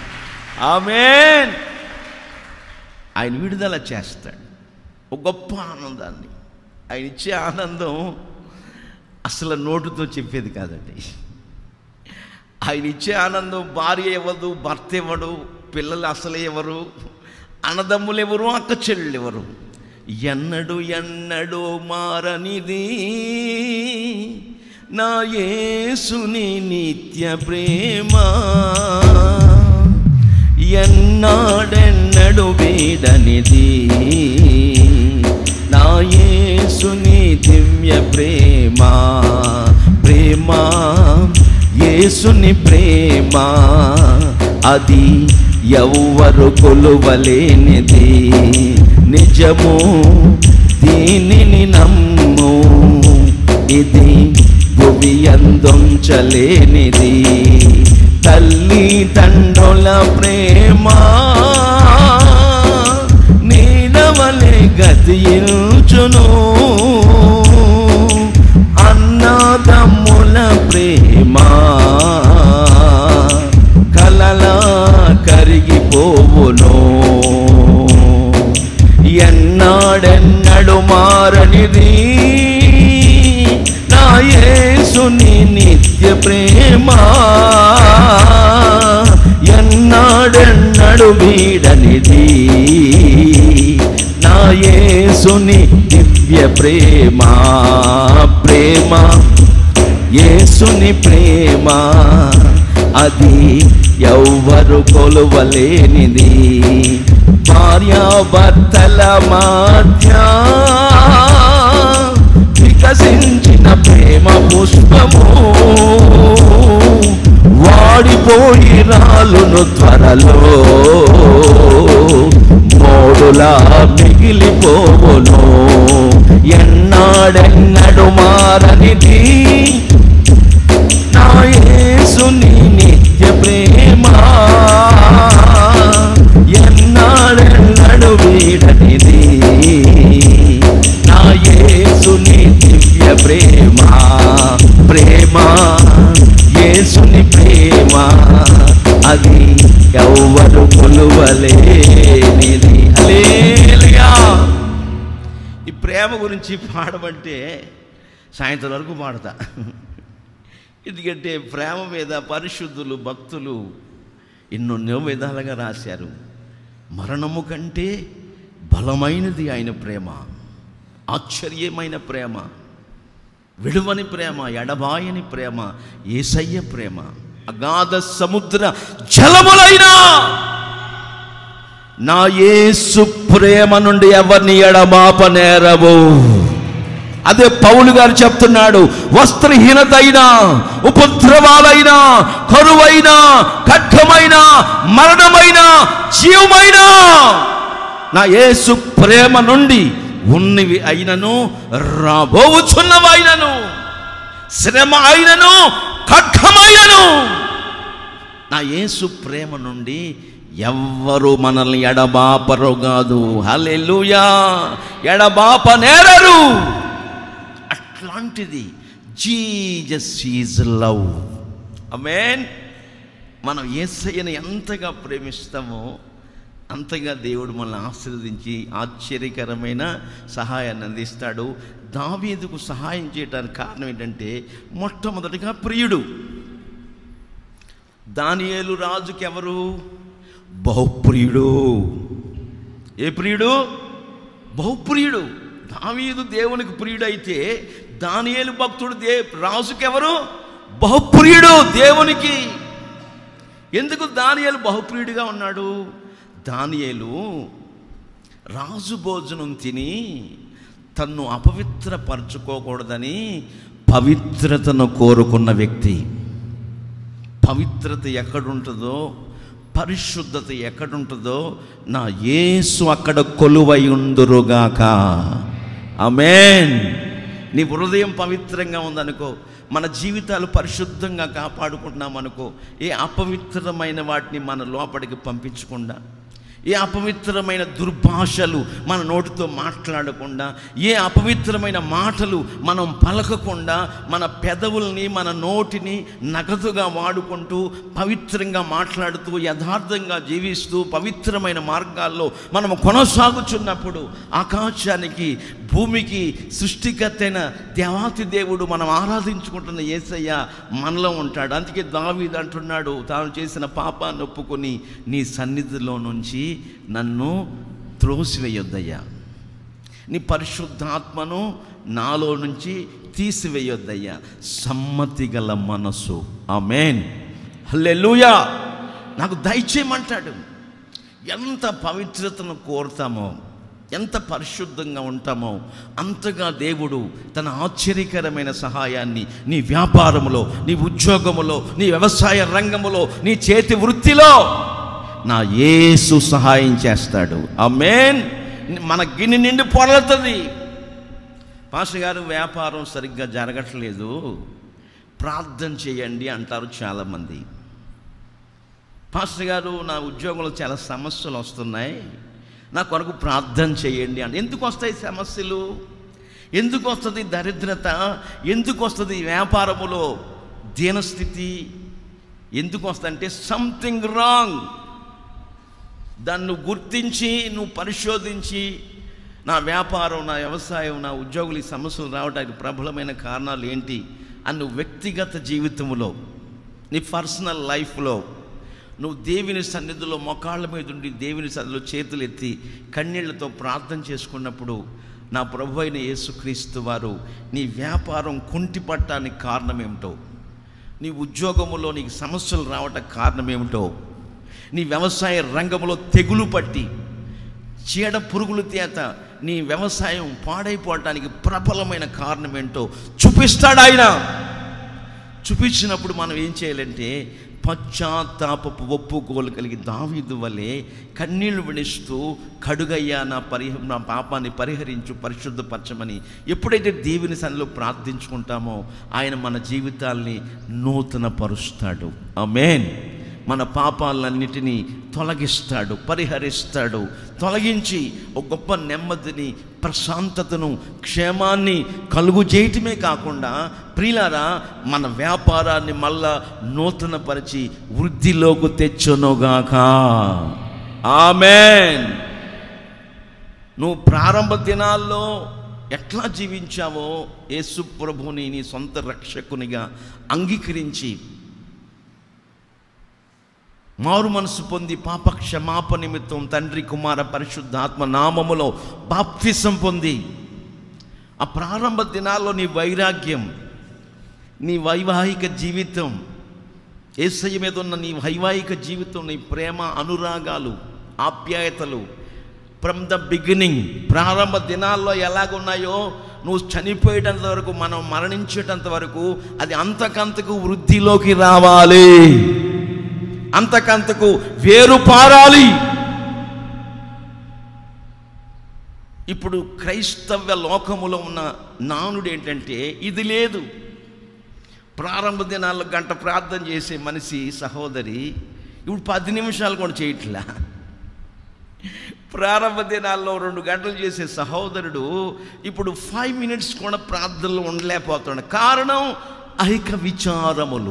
ఆమేన్ ఆయన విడుదల చేస్తాడు ఒక గొప్ప ఆనందాన్ని ఆయన ఇచ్చే ఆనందం అసలు నోటుతో చెప్పేది కాదండి ఆయన ఇచ్చే ఆనందం భార్య ఇవ్వదు భర్త ఇవ్వడు పిల్లలు అసలు ఎవరు అన్నదమ్ములు ఎవరు అక్క చెల్లెలు ఎవరు ఎన్నడు ఎన్నడు మారనిది నా యేసుని నిత్య ప్రేమ ఎన్నాడెన్నడు వీడనిది నా యేసుని దివ్య ప్రేమ ప్రేమ యేసుని ప్రేమ అది ఎవ్వరు కొలువలేనిది నిజము దీనిని నమ్ము ఇది భువి అందుంచలేనిది తల్లి తండ్రుల ప్రేమ నీడవలే గతించును అన్నదమ్ముల ప్రేమ కలలా కరిగిపోవును ఎన్నాడెన్నడు మారనిది నా యేసుని నిత్య ప్రేమ ఎన్నాడెన్నడు వీడనిది నా యేసుని దివ్య ప్రేమ ప్రేమ యేసుని ప్రేమ అది ఎవ్వరు కొలువలేనిది భార్యాభర్తల మధ్య వికసించిన ప్రేమ పుష్పము వాడిపోయి రాలును త్వరలో మోడులా మిగిలిపోవును ఎన్నాడెన్నడు మారనిది నా యేసుని నిత్య ప్రేమ ఎన్నాడెన్నడు వీడనిది నా యేసుని దివ్య ప్రేమ ప్రేమ యేసుని ప్రేమ అది ఎవ్వరు కొలువలేనిది హల్లెలూయా ఈ ప్రేమ గురించి పాడమంటే సాయంత్రం వరకు పాడతా ఎందుకంటే ప్రేమ మీద పరిశుద్ధులు భక్తులు ఎన్నెన్నో విధాలుగా రాశారు మరణము కంటే బలమైనది ఆయన ప్రేమ ఆశ్చర్యమైన ప్రేమ విడువని ప్రేమ ఎడబాయని ప్రేమ ఏసయ్య ప్రేమ అగాధ సముద్ర జలములైనా నా యేసు ప్రేమ నుండి ఎవరిని ఎడబాపనేరవు అదే పౌలు గారు చెప్తున్నాడు వస్త్రహీనత అయినా ఉపద్రవాలైనా కరువైనా ఖడ్గమైన మరణమైన జీవమైన నా యేసు ప్రేమ నుండి ఉన్నవి అయినను రాబోచున్నవైనను శ్రమ అయినను ఖడ్గమైనను నా యేసు ప్రేమ నుండి ఎవ్వరు మనల్ని ఎడబాపరు కాదు హల్లెలూయా ఎడబాప నేరరు అట్లాంటిది జీజస్ ఈజ్ లవ్ అమేన్ మనం ఏసయ్యని ఎంతగా ప్రేమిస్తామో అంతగా దేవుడు మనల్ని ఆశీర్వదించి ఆశ్చర్యకరమైన సహాయాన్ని అందిస్తాడు దావీదుకు సహాయం చేయడానికి కారణం ఏంటంటే మొట్టమొదటిగా ప్రియుడు దానియేలు రాజుకి ఎవరు బహుప్రియుడు ఏ ప్రియుడు బహుప్రియుడు దావీదు దేవునికి ప్రియుడైతే దానియేలు భక్తుడు దే రాజుకి ఎవరు బహుప్రియుడు దేవునికి ఎందుకు దానియేలు బహుప్రియుడిగా ఉన్నాడు దానియేలు రాజు భోజనం తిని తన్ను అపవిత్రపరచుకోకూడదని పవిత్రతను కోరుకున్న వ్యక్తి పవిత్రత ఎక్కడుంటుందో పరిశుద్ధత ఎక్కడుంటుందో నా యేసు అక్కడ కొలువై ఉందురుగాక ఆమేన్ నీ హృదయం పవిత్రంగా ఉందనుకో మన జీవితాలు పరిశుద్ధంగా కాపాడుకుంటున్నాం అనుకో ఏ అపవిత్రమైన వాటిని మన లోపలికి పంపించకుండా ఏ అపవిత్రమైన దుర్భాషలు మన నోటితో మాట్లాడకుండా ఏ అపవిత్రమైన మాటలు మనం పలకకుండా మన పెదవుల్ని మన నోటిని నగదుగా వాడుకుంటూ పవిత్రంగా మాట్లాడుతూ యథార్థంగా జీవిస్తూ పవిత్రమైన మార్గాల్లో మనం కొనసాగుచున్నప్పుడు ఆకాశానికి భూమికి సృష్టికర్తైన దేవాతి దేవుడు మనం ఆరాధించుకుంటున్న యేసయ్య మనలో ఉంటాడు అందుకే దావీదు అంటున్నాడు తాను చేసిన పాపాన్ని ఒప్పుకొని నీ సన్నిధిలో నుంచి నన్ను త్రోసివేయొద్దయ్యా నీ పరిశుద్ధాత్మను నాలో నుంచి తీసివేయొద్దయ్యా సమ్మతి గల మనసు ఆమెన్ హల్లెలూయా నాకు దయచేయమంటాడు ఎంత పవిత్రతను కోరుతామో ఎంత పరిశుద్ధంగా ఉంటామో అంతగా దేవుడు తన ఆశ్చర్యకరమైన సహాయాన్ని నీ వ్యాపారములో నీ ఉద్యోగములో నీ వ్యవసాయ రంగములో నీ చేతి వృత్తిలో నా యేసు సహాయం చేస్తాడు ఆ మెయిన్ మన గిన్నె నిండి పొరలుతుంది పాస్టర్ గారు వ్యాపారం సరిగ్గా జరగట్లేదు ప్రార్థన చేయండి అంటారు చాలామంది పాస్టర్ గారు నా ఉద్యోగంలో చాలా సమస్యలు వస్తున్నాయి నా కొరకు ప్రార్థన చేయండి అంటే ఎందుకు వస్తాయి సమస్యలు ఎందుకు వస్తుంది దరిద్రత ఎందుకు వస్తుంది వ్యాపారములో దీనస్థితి ఎందుకు వస్తుందంటే సంథింగ్ రాంగ్ దాన్ని నువ్వు గుర్తించి నువ్వు పరిశోధించి నా వ్యాపారం నా వ్యవసాయం నా ఉద్యోగులు ఈ సమస్యలు రావడానికి ప్రబలమైన కారణాలు ఏంటి అని నువ్వు వ్యక్తిగత జీవితంలో నీ పర్సనల్ లైఫ్లో నువ్వు దేవుని సన్నిధిలో మొకాళ్ళ మీద ఉండి దేవుని సన్నిధిలో చేతులు ఎత్తి కన్నీళ్లతో ప్రార్థన చేసుకున్నప్పుడు నా ప్రభు అయిన యేసుక్రీస్తు వారు నీ వ్యాపారం కుంటిపట్టడానికి కారణం ఏమిటో నీ ఉద్యోగములో నీకు సమస్యలు రావటానికి కారణం ఏమిటో నీ వ్యవసాయ రంగంలో తెగులు పట్టి చీడ పురుగుల చేత నీ వ్యవసాయం పాడైపోవటానికి ప్రబలమైన కారణం ఏంటో చూపిస్తాడు ఆయన చూపించినప్పుడు మనం ఏం చేయాలంటే పశ్చాత్తాపపు ఒప్పుకోలు కలిగి దావీదు వలె కన్నీళ్లు విడిస్తూ కడుగయ్యా నా పరిహ నా పాపాన్ని పరిహరించు పరిశుద్ధపరచమని ఎప్పుడైతే దేవుని సన్నిలో ప్రార్థించుకుంటామో ఆయన మన జీవితాల్ని నూతన పరుస్తాడు ఆమేన్ మన పాపాలన్నిటినీ తొలగిస్తాడు పరిహరిస్తాడు తొలగించి ఒక గొప్ప నెమ్మదిని ప్రశాంతతను క్షేమాన్ని కలుగు చేయటమే కాకుండా ప్రియులారా మన వ్యాపారాన్ని మళ్ళా నూతనపరిచి వృద్ధిలోకి తెచ్చునుగాక ఆమెన్ నువ్వు ప్రారంభ దినాల్లో ఎట్లా జీవించావో యేసు ప్రభుని నీ సొంత రక్షకునిగా అంగీకరించి మారు మనసు పొంది పాప క్షమాప నిమిత్తం తండ్రి కుమార పరిశుద్ధాత్మ నామములో బాప్తిసం పొంది ఆ ప్రారంభ దినాల్లో నీ వైరాగ్యం నీ వైవాహిక జీవితం ఏసయ్య మీద ఉన్న నీ వైవాహిక జీవితం నీ ప్రేమ అనురాగాలు ఆప్యాయతలు ఫ్రమ్ ద బిగినింగ్ ప్రారంభ దినాల్లో ఎలాగున్నాయో నువ్వు చనిపోయేటంత వరకు మనం మరణించేటంత వరకు అది అంతకంతకు వృద్ధిలోకి రావాలి అంతకంతకు వేరు పారాలి ఇప్పుడు క్రైస్తవ్య లోకములో ఉన్న నానుడు ఏంటంటే ఇది లేదు ప్రారంభ దినాల్లో గంట ప్రార్థన చేసే మనిషి సహోదరి ఇప్పుడు పది నిమిషాలు కూడా చేయట్లా ప్రారంభ దినాల్లో రెండు గంటలు చేసే సహోదరుడు ఇప్పుడు ఫైవ్ మినిట్స్ కూడా ప్రార్థనలు ఉండలేకపోతున్నాడు కారణం ఐక విచారములు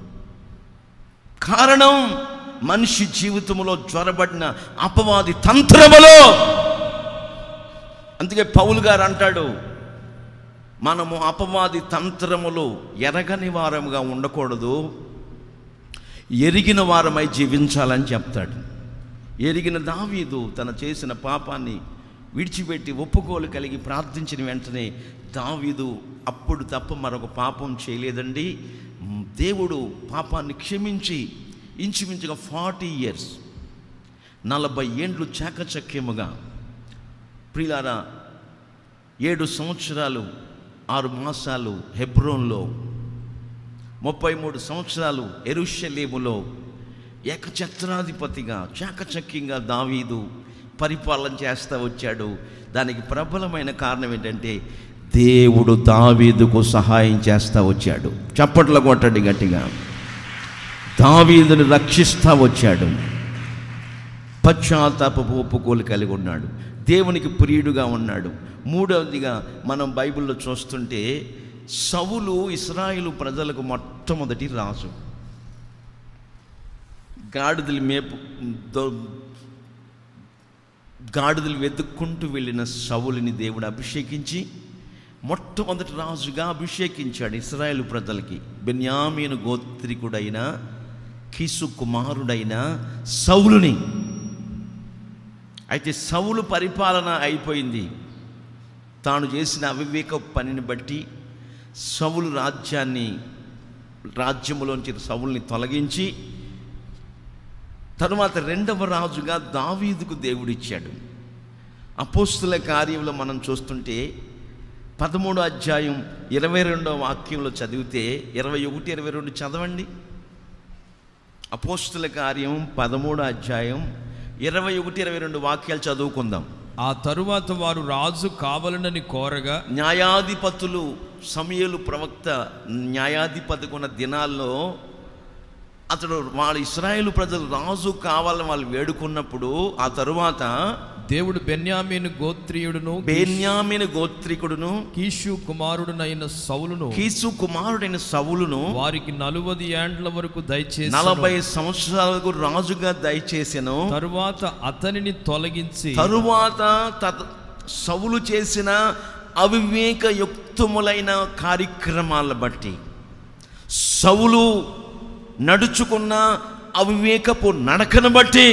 కారణం మనిషి జీవితంలో జ్వరబడిన అపవాది తంత్రములో అందుకే పౌలు గారు అంటాడు మనము అపవాది తంత్రములు ఎరగని వారముగా ఉండకూడదు ఎరిగిన వారమై జీవించాలని చెప్తాడు ఎరిగిన దావీదు తన చేసిన పాపాన్ని విడిచిపెట్టి ఒప్పుకోలు కలిగి ప్రార్థించిన వెంటనే దావీదు అప్పుడు తప్ప మరొక పాపం చేయలేదండి దేవుడు పాపాన్ని క్షమించి ఇంచుమించుగా ఫార్టీ ఇయర్స్ నలభై ఏండ్లు చాకచక్యముగా ప్రియులారా ఏడు సంవత్సరాలు ఆరు మాసాలు హెబ్రోన్లో ముప్పై మూడు సంవత్సరాలు ఎరుషలేములో ఏకఛత్రాధిపతిగా చాకచక్యంగా దావీదు పరిపాలన చేస్తూ వచ్చాడు దానికి ప్రబలమైన కారణం ఏంటంటే దేవుడు దావీదుకు సహాయం చేస్తూ వచ్చాడు చప్పట్ల కొట్టండి గట్టిగా దావీదుని రక్షిస్తూ వచ్చాడు పశ్చాత్తాపపు ఒప్పుకోలు కలిగి ఉన్నాడు దేవునికి ప్రియుడుగా ఉన్నాడు మూడవదిగా మనం బైబిల్లో చూస్తుంటే సవులు ఇస్రాయిలు ప్రజలకు మొట్టమొదటి రాజు గాడిదలు మేపు దో- గాడిదలు వెతుక్కుంటూ వెళ్ళిన సవులిని దేవుడు అభిషేకించి మొట్టమొదటి రాజుగా అభిషేకించాడు ఇస్రాయేల్ ప్రజలకి బెన్యామీను గోత్రికుడైన కీసు కుమారుడైన సౌలుని అయితే సౌలు పరిపాలన అయిపోయింది తాను చేసిన అవివేక పనిని బట్టి సౌలు రాజ్యాన్ని రాజ్యములోంచి సౌల్ని తొలగించి తరువాత రెండవ రాజుగా దావీదుకు దేవుడిచ్చాడు అపోస్తుల కార్యంలో మనం చూస్తుంటే పదమూడో అధ్యాయం ఇరవై రెండో వాక్యంలో చదివితే ఇరవై ఒకటి ఇరవై రెండు చదవండి అపోస్తుల కార్యం పదమూడో అధ్యాయం ఇరవై ఒకటి ఇరవై రెండు వాక్యాలు చదువుకుందాం ఆ తరువాత వారు రాజు కావలనని కోరగా న్యాయాధిపతులు సమయలు ప్రవక్త న్యాయాధిపతి ఉన్న దినాల్లో అతడు వాళ్ళ ఇస్రాయేలు ప్రజలు రాజు కావాలని వాళ్ళు వేడుకున్నప్పుడు ఆ తరువాత దేవుడు బెన్యామీను గోత్రీయుడును బేన్యామిన గోత్రికుడును కీషు కుమారుడునైన సౌలును కీసు కుమారుడైన సవులును వారికి నలువది ఏండ్ల వరకు దయచేసి నలభై సంవత్సరాలకు రాజుగా దయచేసెను తరువాత అతనిని తొలగించి తరువాత తత సవులు చేసిన అవివేకయుక్తములైన కార్యక్రమాలను బట్టి సవులు నడుచుకున్న అవివేకపు నడకను బట్టి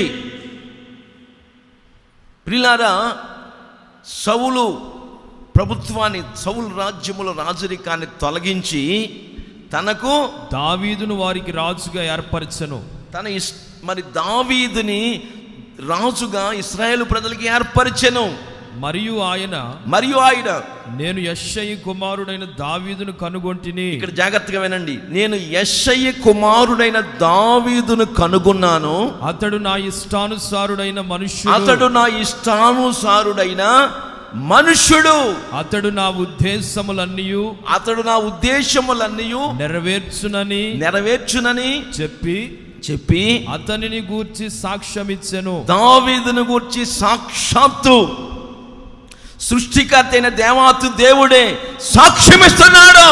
ప్రిలారా సవులు ప్రభుత్వాన్ని సవులు రాజ్యముల రాజరికాన్ని తొలగించి తనకు దావీదును వారికి రాజుగా ఏర్పరచను తన ఇస్ మరి దావీదుని రాజుగా ఇస్రాయేలు ప్రజలకి ఏర్పరిచెను మరియు ఆయన మరియు ఆయన నేను యశ్షయి కుమారుడైన దావీదును కనుగొంటిని ఇక్కడ జాగ్రత్తగా వినండి నేను యెషయ్య కుమారుడైన దావీదును కనుగొన్నాను అతడు నా ఇష్టానుసారుడైన మనుష్యుడు అతడు నా ఇష్టానుసారుడైన మనుష్యుడు అతడు నా ఉద్దేశములన్నీ అతడు నా ఉద్దేశములన్నీ నెరవేర్చునని నెరవేర్చునని చెప్పి చెప్పి అతనిని గూర్చి సాక్ష్యమిచ్చెను దావీదును గూర్చి సాక్షాత్తు సృష్టికర్త అయిన దేవాతు దేవుడే సాక్ష్యమిస్తున్నాడు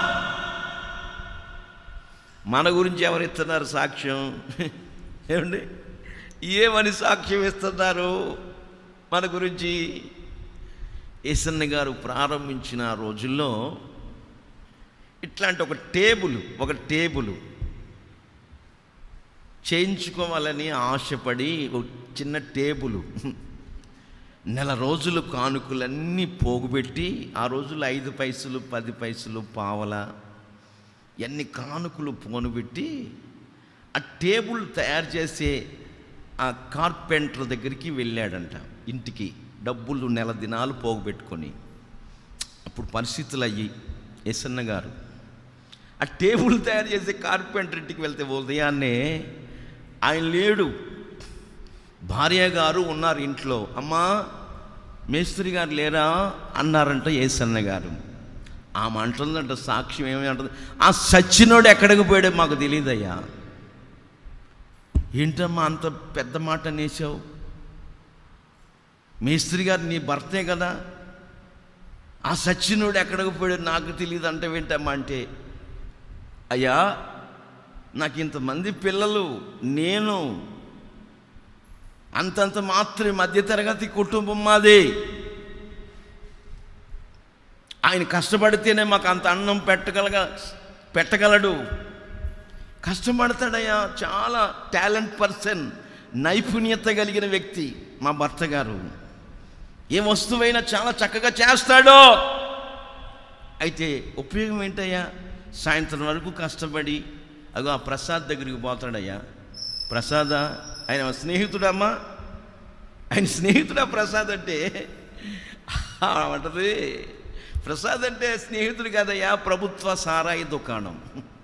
మన గురించి ఎవరు ఇస్తున్నారు సాక్ష్యం ఏమండి ఏమని సాక్ష్యం ఇస్తున్నారు మన గురించి ఏసన్న గారు ప్రారంభించిన ఆ రోజుల్లో ఇట్లాంటి ఒక టేబుల్ ఒక టేబుల్ చేయించుకోవాలని ఆశపడి ఒక చిన్న టేబుల్ నెల రోజులు కానుకలన్నీ పోగుపెట్టి ఆ రోజులు ఐదు పైసలు పది పైసలు పావల ఎన్ని కానుకలు పోనుబెట్టి ఆ టేబుల్ తయారు చేసే ఆ కార్పెంటర్ దగ్గరికి వెళ్ళాడంట ఇంటికి డబ్బులు నెల దినాలు పోగుపెట్టుకొని అప్పుడు పరిస్థితులు అయ్యి ఎస్ఎన్న గారు ఆ టేబుల్ తయారు చేసే కార్పెంటర్ ఇంటికి వెళ్తే ఉదయాన్నే ఆయన లేడు భార్య గారు ఉన్నారు ఇంట్లో అమ్మా మేస్త్రి గారు లేరా అన్నారంట ఏసన్న గారు ఆమె అంటుందంట సాక్ష్యం ఏమి అంటుంది ఆ సచ్చినోడు ఎక్కడికి పోయాడో మాకు తెలియదయ్యా ఏంటమ్మా అంత పెద్ద మాట అనేసావు మేస్త్రి గారు నీ భర్తే కదా ఆ సచ్చినోడు ఎక్కడికి పోయాడో నాకు తెలియదు అంటే ఏంటమ్మా అంటే అయ్యా నాకు ఇంతమంది పిల్లలు నేను అంతంత మాత్రమే మధ్యతరగతి కుటుంబం మాది ఆయన కష్టపడితేనే మాకు అంత అన్నం పెట్టగలగ పెట్టగలడు కష్టపడతాడయ్యా చాలా టాలెంట్ పర్సన్ నైపుణ్యత కలిగిన వ్యక్తి మా భర్త గారు ఏ వస్తువైనా చాలా చక్కగా చేస్తాడో అయితే ఉపయోగం ఏంటయ్యా సాయంత్రం వరకు కష్టపడి అగో ఆ ప్రసాద్ దగ్గరికి పోతాడయ్యా ప్రసాద ఆయన స్నేహితుడమ్మా ఆయన స్నేహితుడా ప్రసాద్ అంటే అంటది ప్రసాద్ అంటే స్నేహితుడు కాదయ్యా ప్రభుత్వ సారాయి దుకాణం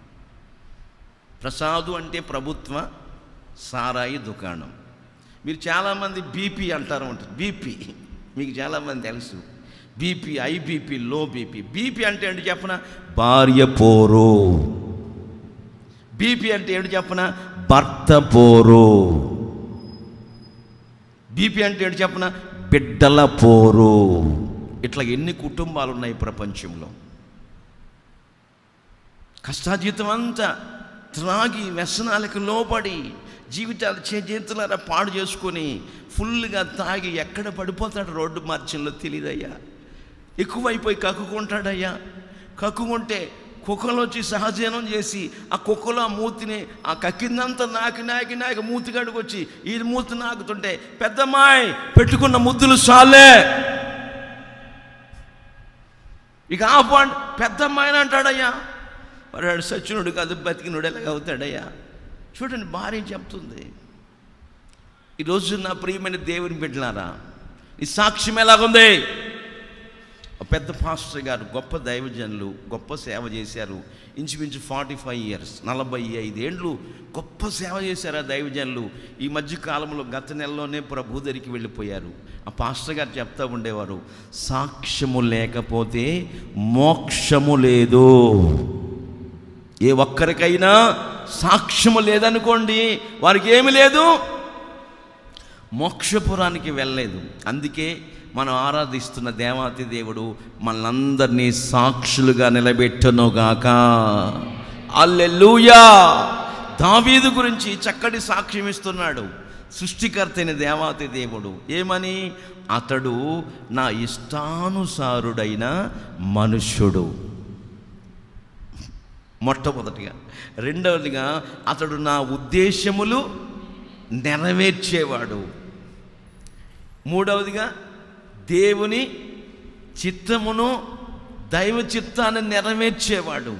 ప్రసాదు అంటే ప్రభుత్వ సారాయి దుకాణం మీరు చాలామంది బీపీ అంటారు అంటారు బీపీ మీకు చాలామంది తెలుసు బీపీ ఐబీపీ లో బీపీ బీపీ అంటే ఏంటి చెప్పన భార్య పోరు బీపీ అంటే ఏంటి చెప్పన భర్త పోరు బీపీ అంటే ఏంటి చెప్పన బిడ్డల పోరు ఇట్లా ఎన్ని కుటుంబాలు ఉన్నాయి ప్రపంచంలో కష్టాజీతం అంతా త్రాగి వ్యసనాలకు లోపడి జీవితాలు చేతులారా పాడు చేసుకొని ఫుల్గా తాగి ఎక్కడ పడిపోతాడు రోడ్డు మార్చంలో తెలియదయ్యా ఎక్కువైపోయి కక్కుకుంటాడయ్యా కక్కుకుంటే కుక్కలో వచ్చి సహజీవనం చేసి ఆ కుక్కలో ఆ మూతిని ఆ కక్కిందంతా నాకి నాకి నాకి మూతి గడికి వచ్చి ఈ మూతి నాకుతుంటే పెద్దమ్మాయి పెట్టుకున్న ముద్దులు చాలే ఇక ఆ పాయింట్ పెద్దమ్మాయిని అంటాడయ్యా మరి వాడు సచ్చినుడు కాదు బతికినుడు ఎలాగ అవుతాడయ్యా చూడండి భార్య చెప్తుంది ఈరోజు నా ప్రియమైన దేవుని బిడ్డలారా ఈ సాక్ష్యం ఎలాగుంది ఒక పెద్ద పాస్టర్ గారు గొప్ప దైవజనులు గొప్ప సేవ చేశారు ఇంచుమించు ఫార్టీ ఫైవ్ ఇయర్స్ నలభై ఐదేండ్లు గొప్ప సేవ చేశారు ఆ దైవజనులు ఈ మధ్య కాలంలో గత నెలలోనే ప్రభు దగ్గరికి వెళ్ళిపోయారు ఆ పాస్టర్ గారు చెప్తా ఉండేవారు సాక్ష్యము లేకపోతే మోక్షము లేదు ఏ ఒక్కరికైనా సాక్ష్యము లేదనుకోండి వారికి ఏమి లేదు మోక్షపురానికి వెళ్ళలేదు అందుకే మనం ఆరాధిస్తున్న దేవాతి దేవుడు మనందరినీ సాక్షులుగా నిలబెట్టునుగాక అల్లెలుయా దావీదు గురించి చక్కటి సాక్ష్యం ఇస్తున్నాడు సృష్టికర్త అయిన దేవాతి దేవుడు ఏమని అతడు నా ఇష్టానుసారుడైన మనుష్యుడు మొట్టమొదటిగా రెండవదిగా అతడు నా ఉద్దేశములు నెరవేర్చేవాడు మూడవదిగా దేవుని చిత్తమును దైవ చిత్తాన్ని నెరవేర్చేవాడు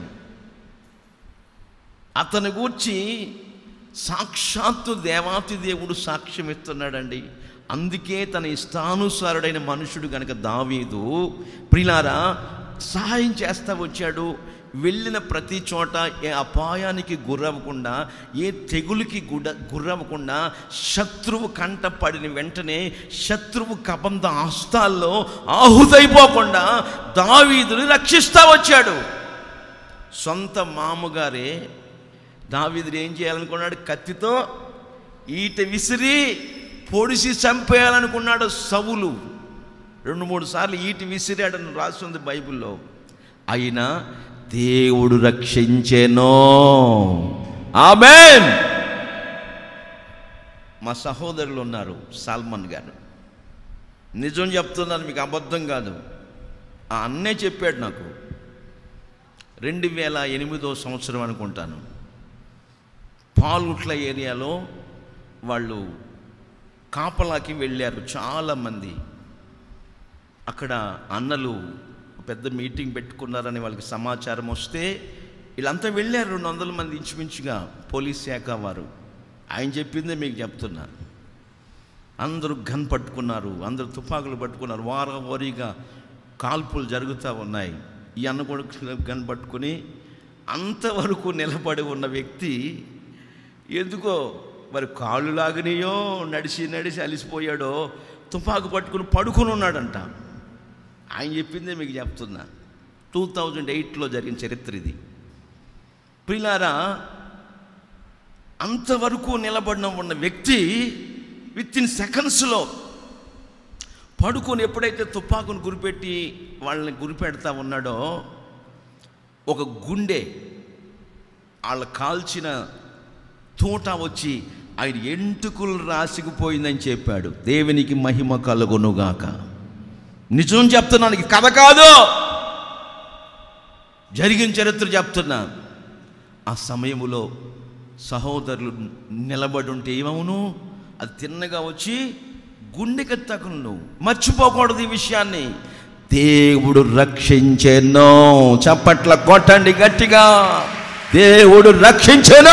అతని గూర్చి సాక్షాత్తు దేవాతి దేవుడు సాక్ష్యం ఇస్తున్నాడండి అందుకే తన ఇష్టానుసారుడైన మనుషుడు గనక దావీదు ప్రిలారా సహాయం చేస్తా వచ్చాడు వెళ్ళిన ప్రతి చోట ఏ అపాయానికి గురవ్వకుండా ఏ తెగులుకి గుడ గురవ్వకుండా శత్రువు కంట పడిన వెంటనే శత్రువు కబంధ హస్తాల్లో ఆహుతైపోకుండా దావీదుని రక్షిస్తా వచ్చాడు సొంత మామగారే దావీదుని ఏం చేయాలనుకున్నాడు కత్తితో ఈట విసిరి పొడిసి చంపేయాలనుకున్నాడు సవులు రెండు మూడు సార్లు ఈటి విసిరాడని రాస్తుంది బైబిల్లో అయినా దేవుడు రక్షించెనో ఆమెన్ మా సహోదరులు ఉన్నారు సాల్మన్ గారు నిజం చెప్తున్నాను మీకు అబద్ధం కాదు ఆ అన్నే చెప్పాడు నాకు రెండు వేల ఎనిమిదో సంవత్సరం అనుకుంటాను పాల్గుట్ల ఏరియాలో వాళ్ళు కాపలాకి వెళ్ళారు చాలామంది అక్కడ అన్నలు పెద్ద మీటింగ్ పెట్టుకున్నారని వాళ్ళకి సమాచారం వస్తే వీళ్ళంతా వెళ్ళారు రెండు వందల మంది ఇంచుమించుగా పోలీస్ శాఖ వారు ఆయన చెప్పిందే మీకు చెప్తున్నా అందరూ గన్ పట్టుకున్నారు అందరూ తుపాకులు పట్టుకున్నారు వార వారీగా కాల్పులు జరుగుతూ ఉన్నాయి ఈ అన్న కూడా గన్ పట్టుకుని అంతవరకు నిలబడి ఉన్న వ్యక్తి ఎందుకో మరి కాళ్ళు లాగనియో నడిచి నడిచి అలిసిపోయాడో తుపాకు పట్టుకుని పడుకుని ఉన్నాడంట ఆయన చెప్పిందే మీకు చెప్తున్నా టూ థౌజండ్ ఎయిట్లో జరిగిన చరిత్ర ఇది ప్రిలారా అంతవరకు నిలబడిన ఉన్న వ్యక్తి విత్ ఇన్ సెకండ్స్లో పడుకొని ఎప్పుడైతే తుపాకును గురిపెట్టి వాళ్ళని గురిపెడతా ఉన్నాడో ఒక గుండె వాళ్ళ కాల్చిన తూట వచ్చి ఆయన ఎంటుకులు రాసిగిపోయిందని చెప్పాడు దేవునికి మహిమ కలుగునుగాక నిజం చెప్తున్నాను ఇది కథ కాదు జరిగిన చరిత్ర చెప్తున్నా ఆ సమయములో సహోదరులు నిలబడి ఉంటే ఏమవును అది తిన్నగా వచ్చి గుండెకి తగును మర్చిపోకూడదు ఈ విషయాన్ని దేవుడు రక్షించెను చప్పట్ల కొట్టండి గట్టిగా దేవుడు రక్షించెను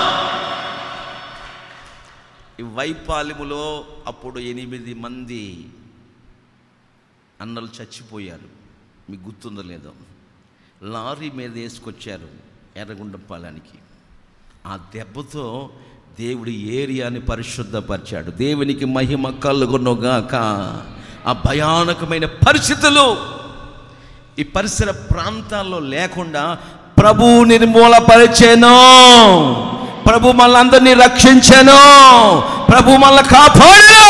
ఈ వైపాల్యములో అప్పుడు ఎనిమిది మంది అన్నలు చచ్చిపోయారు మీకు గుర్తుందో లేదో లారీ మీద వేసుకొచ్చారు ఎర్రగుండపాలానికి ఆ దెబ్బతో దేవుడి ఏరియాని పరిశుద్ధపరిచాడు దేవునికి మహిమ కలుగునుగాక ఆ భయానకమైన పరిస్థితులు ఈ పరిసర ప్రాంతాల్లో లేకుండా ప్రభు నిర్మూలపరిచాను ప్రభు మళ్ళందరినీ రక్షించాను ప్రభు మళ్ళీ కాపాడాను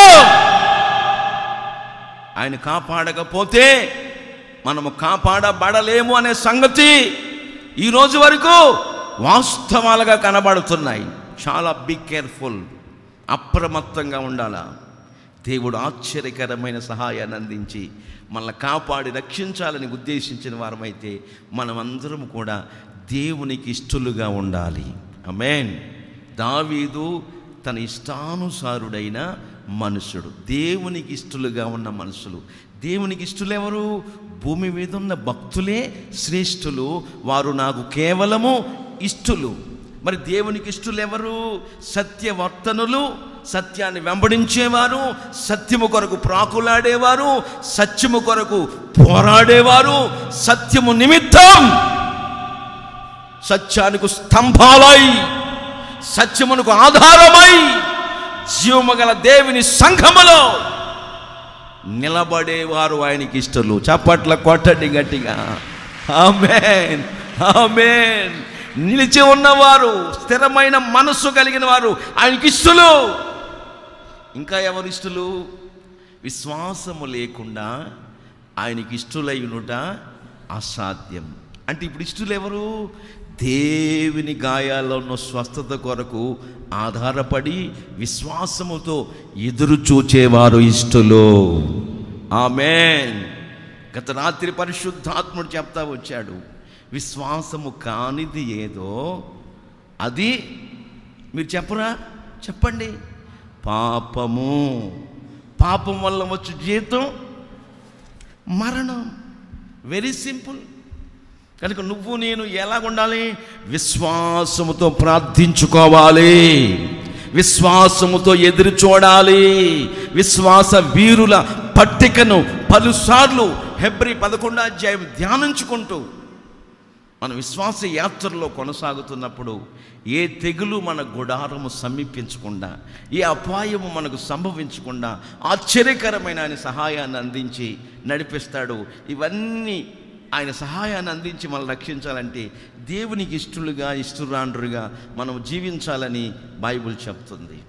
ఆయన కాపాడకపోతే మనము కాపాడబడలేము అనే సంగతి ఈ రోజు వరకు వాస్తవాలుగా కనబడుతున్నాయి చాలా బీ కేర్ఫుల్ అప్రమత్తంగా ఉండాలా దేవుడు ఆశ్చర్యకరమైన సహాయాన్ని అందించి మనల్ని కాపాడి రక్షించాలని ఉద్దేశించిన వారమైతే మనమందరం కూడా దేవునికి ఇష్టలుగా ఉండాలి అమేన్ దావీదు తన ఇష్టానుసారుడైన మనుషుడు దేవునికి ఇష్టలుగా ఉన్న మనుషులు దేవునికి ఇష్టలు ఎవరు భూమి మీద ఉన్న భక్తులే శ్రేష్ఠులు వారు నాకు కేవలము ఇష్టలు మరి దేవునికి ఇష్టలు ఎవరు సత్యవర్తనులు సత్యాన్ని వెంబడించేవారు సత్యము కొరకు ప్రాకులాడేవారు సత్యము కొరకు పోరాడేవారు సత్యము నిమిత్తం సత్యానికి స్తంభాలై సత్యమునకు ఆధారమై జీవము గల దేవుని సంఘములో నిలబడేవారు ఆయనకి ఇష్టలు చప్పట్ల కొట్టండి గట్టిగా ఆమెన్ ఆమెన్ నిలిచి ఉన్నవారు స్థిరమైన మనస్సు కలిగిన వారు ఆయనకి ఇష్టలు ఇంకా ఎవరు ఇష్టలు విశ్వాసము లేకుండా ఆయనకి ఇష్టలైనట అసాధ్యం అంటే ఇప్పుడు ఇష్టలు ఎవరు దేవుని గాయాల్లో ఉన్న స్వస్థత కొరకు ఆధారపడి విశ్వాసముతో ఎదురు చూచేవారు ఇష్టలు ఆమెన్ గత రాత్రి పరిశుద్ధాత్ముడు చెప్తా వచ్చాడు విశ్వాసము కానిది ఏదో అది మీరు చెప్పరా చెప్పండి పాపము పాపం వల్ల వచ్చే జీతం మరణం వెరీ సింపుల్ కనుక నువ్వు నేను ఎలా ఉండాలి విశ్వాసముతో ప్రార్థించుకోవాలి విశ్వాసముతో ఎదురు చూడాలి విశ్వాస వీరుల పట్టికను పలుసార్లు హెబ్రి పదకొండు అధ్యాయం ధ్యానించుకుంటూ మన విశ్వాస యాత్రలో కొనసాగుతున్నప్పుడు ఏ తెగులు మన గుడారము సమీపించకుండా ఏ అపాయము మనకు సంభవించకుండా ఆశ్చర్యకరమైన ఆయన సహాయాన్ని అందించి నడిపిస్తాడు ఇవన్నీ ఆయన సహాయాన్ని అందించి మనం రక్షించాలంటే దేవునికి ఇష్టలుగా ఇష్టరాండ్రుగా మనం జీవించాలని బైబిల్ చెప్తుంది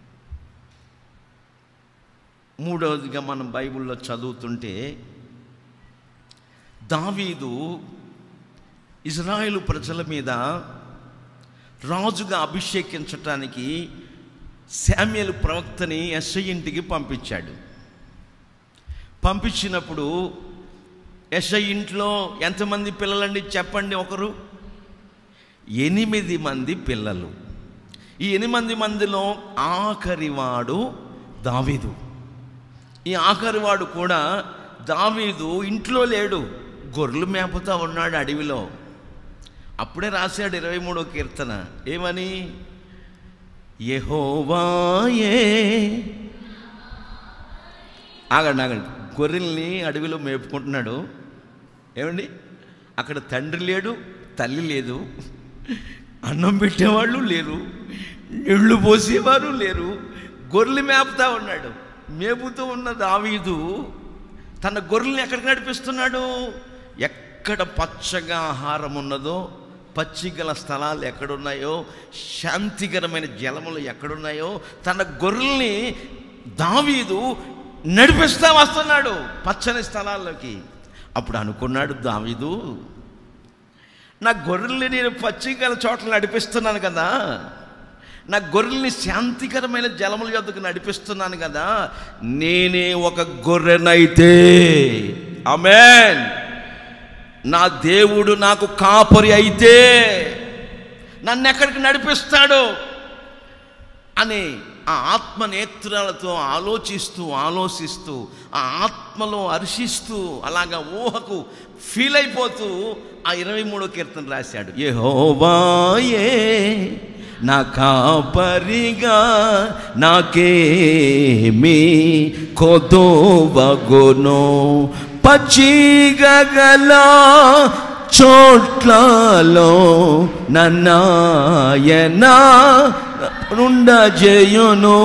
మూడవదిగా మనం బైబిల్లో చదువుతుంటే దావీదు ఇజ్రాయేలు ప్రజల మీద రాజుగా అభిషేకించటానికి శామ్యలు ప్రవక్తని ఎస్ఐ ఇంటికి పంపించాడు పంపించినప్పుడు ఎస్ఐ ఇంట్లో ఎంతమంది పిల్లలండి చెప్పండి ఒకరు ఎనిమిది మంది పిల్లలు ఈ ఎనిమిది మందిలో ఆఖరివాడు దావీదు ఈ ఆఖరివాడు కూడా దావీదు ఇంట్లో లేడు గొర్రెలు మేపుతా ఉన్నాడు అడవిలో అప్పుడే రాశాడు ఇరవై మూడో కీర్తన ఏమని యెహోవాయే ఆగండి ఆగండి గొర్రెల్ని అడవిలో మేపుకుంటున్నాడు ఏమండి అక్కడ తండ్రి లేడు తల్లి లేదు అన్నం పెట్టేవాళ్ళు లేరు నీళ్లు పోసేవారు లేరు గొర్రెలు మేపుతా ఉన్నాడు మేపుతూ ఉన్న దావీదు తన గొర్రెల్ని ఎక్కడికి నడిపిస్తున్నాడు ఎక్కడ పచ్చగా ఆహారం ఉన్నదో పచ్చిగల స్థలాలు ఎక్కడున్నాయో శాంతికరమైన జలములు ఎక్కడున్నాయో తన గొర్రెల్ని దావీదు నడిపిస్తా వస్తున్నాడు పచ్చని స్థలాల్లోకి అప్పుడు అనుకున్నాడు దావీదు నా గొర్రెల్ని నేను పచ్చిగల చోట్ల నడిపిస్తున్నాను కదా నా గొర్రెల్ని శాంతికరమైన జలముల యొద్దకు నడిపిస్తున్నాను కదా నేనే ఒక గొర్రెనైతే అమెన్ నా దేవుడు నాకు కాపరి అయితే నన్ను ఎక్కడికి నడిపిస్తాడు అని ఆ ఆత్మ నేత్రాలతో ఆలోచిస్తూ ఆలోచిస్తూ ఆ ఆత్మలో హర్షిస్తూ అలాగా ఊహకు ఫీల్ అయిపోతూ ఆ ఇరవై మూడో కీర్తన రాశాడు యెహోవాయే నా కాపరిగా నాకేమి కొదోవగును పచ్చిగల చోట్లలో నన్నాయన నుండజయును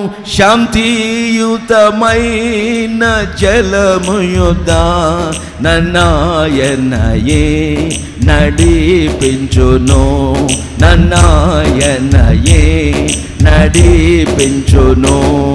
శాంతియుతమైన జలముయుద నన్నాయనయే నడిపించును నన్నాయనయే నడిపించును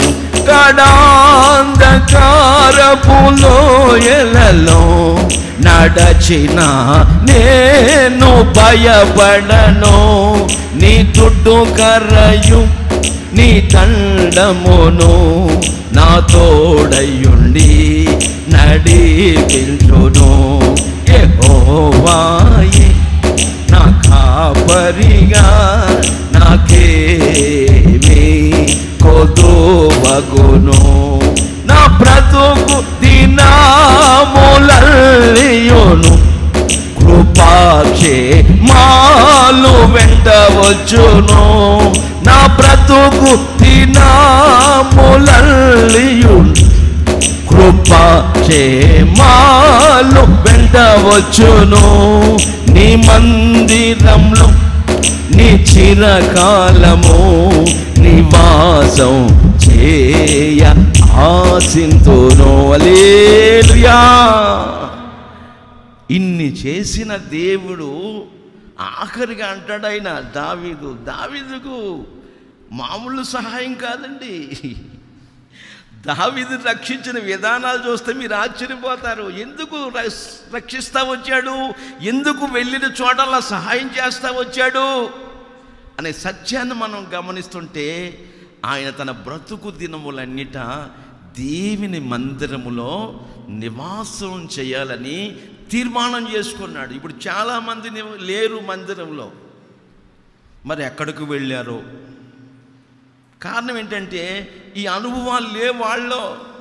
కడాంధకారపు లోయలలో నడచిన నేను భయపడను నీ దుడ్డు కర్రయు నీ దండమును నా తోడయుండి నడిపించును యెహోవాయే నా కాపరిగా నాకేమి కొదువగును నా బ్రతుకు దినాములయ్యును కృపాక్షే మాలు వెంట వచ్చును నా బ్రతుకు దినాములల్లియు కృప క్షేమాలు వెంట వచ్చును నీ మందిరంలో నీ చిరకాలము నివాసం చేయ ఆసింతును అలేలుయా ఇన్ని చేసిన దేవుడు ఆఖరిగా అంటాడు ఆయన దావీదు దావీదుకు మామూలు సహాయం కాదండి దావీదు రక్షించిన విధానాలు చూస్తే మీరు ఆశ్చర్యపోతారు ఎందుకు రస్- రక్షిస్తా వచ్చాడు ఎందుకు వెళ్ళిన చోటల్లా సహాయం చేస్తా వచ్చాడు అనే సత్యాన్ని మనం గమనిస్తుంటే ఆయన తన బ్రతుకు దినములన్నిట దేవుని మందిరములో నివాసం చేయాలని తీర్మానం చేసుకున్నాడు ఇప్పుడు చాలామంది నివ- లేరు మందిరంలో మరి ఎక్కడికి వెళ్ళారో కారణం ఏంటంటే ఈ అనుభవాలు లే వాళ్ళలో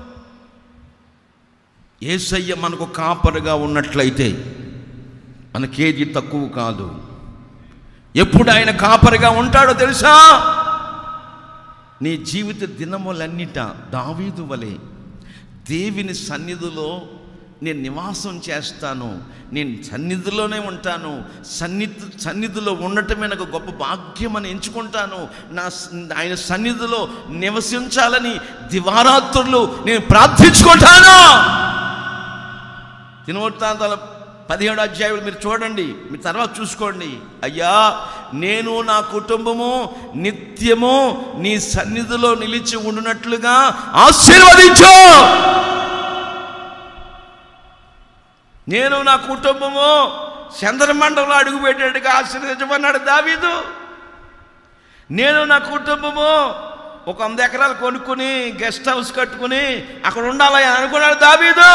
ఏసయ్య మనకు కాపరిగా ఉన్నట్లయితే మనకేది తక్కువ కాదు ఎప్పుడు ఆయన కాపరిగా ఉంటాడో తెలుసా నీ జీవిత దినములన్నిట దావీదు వలె దేవుని సన్నిధిలో నేను నివాసం చేస్తాను నేను సన్నిధిలోనే ఉంటాను సన్నిధి సన్నిధిలో ఉండటమే నాకు గొప్ప భాగ్యం అని ఎంచుకుంటాను నా స- ఆయన సన్నిధిలో నివసించాలని దివారాత్రులు నేను ప్రార్థించుకుంటాను దినవృత్తాంతాల పదిహేడు అధ్యాయులు మీరు చూడండి మీ తర్వాత చూసుకోండి అయ్యా నేను నా కుటుంబము నిత్యము నీ సన్నిధిలో నిలిచి ఉండునట్లుగా ఆశీర్వదించు నేను నా కుటుంబము చంద్రమండలంలో అడుగుపెట్టేట్టుగా ఆశీర్వదించమన్నాడు దావీదు నేను నా కుటుంబము ఒక వంద ఎకరాలు కొనుక్కుని గెస్ట్ హౌస్ కట్టుకుని అక్కడ ఉండాలని అనుకున్నాడు దావీదు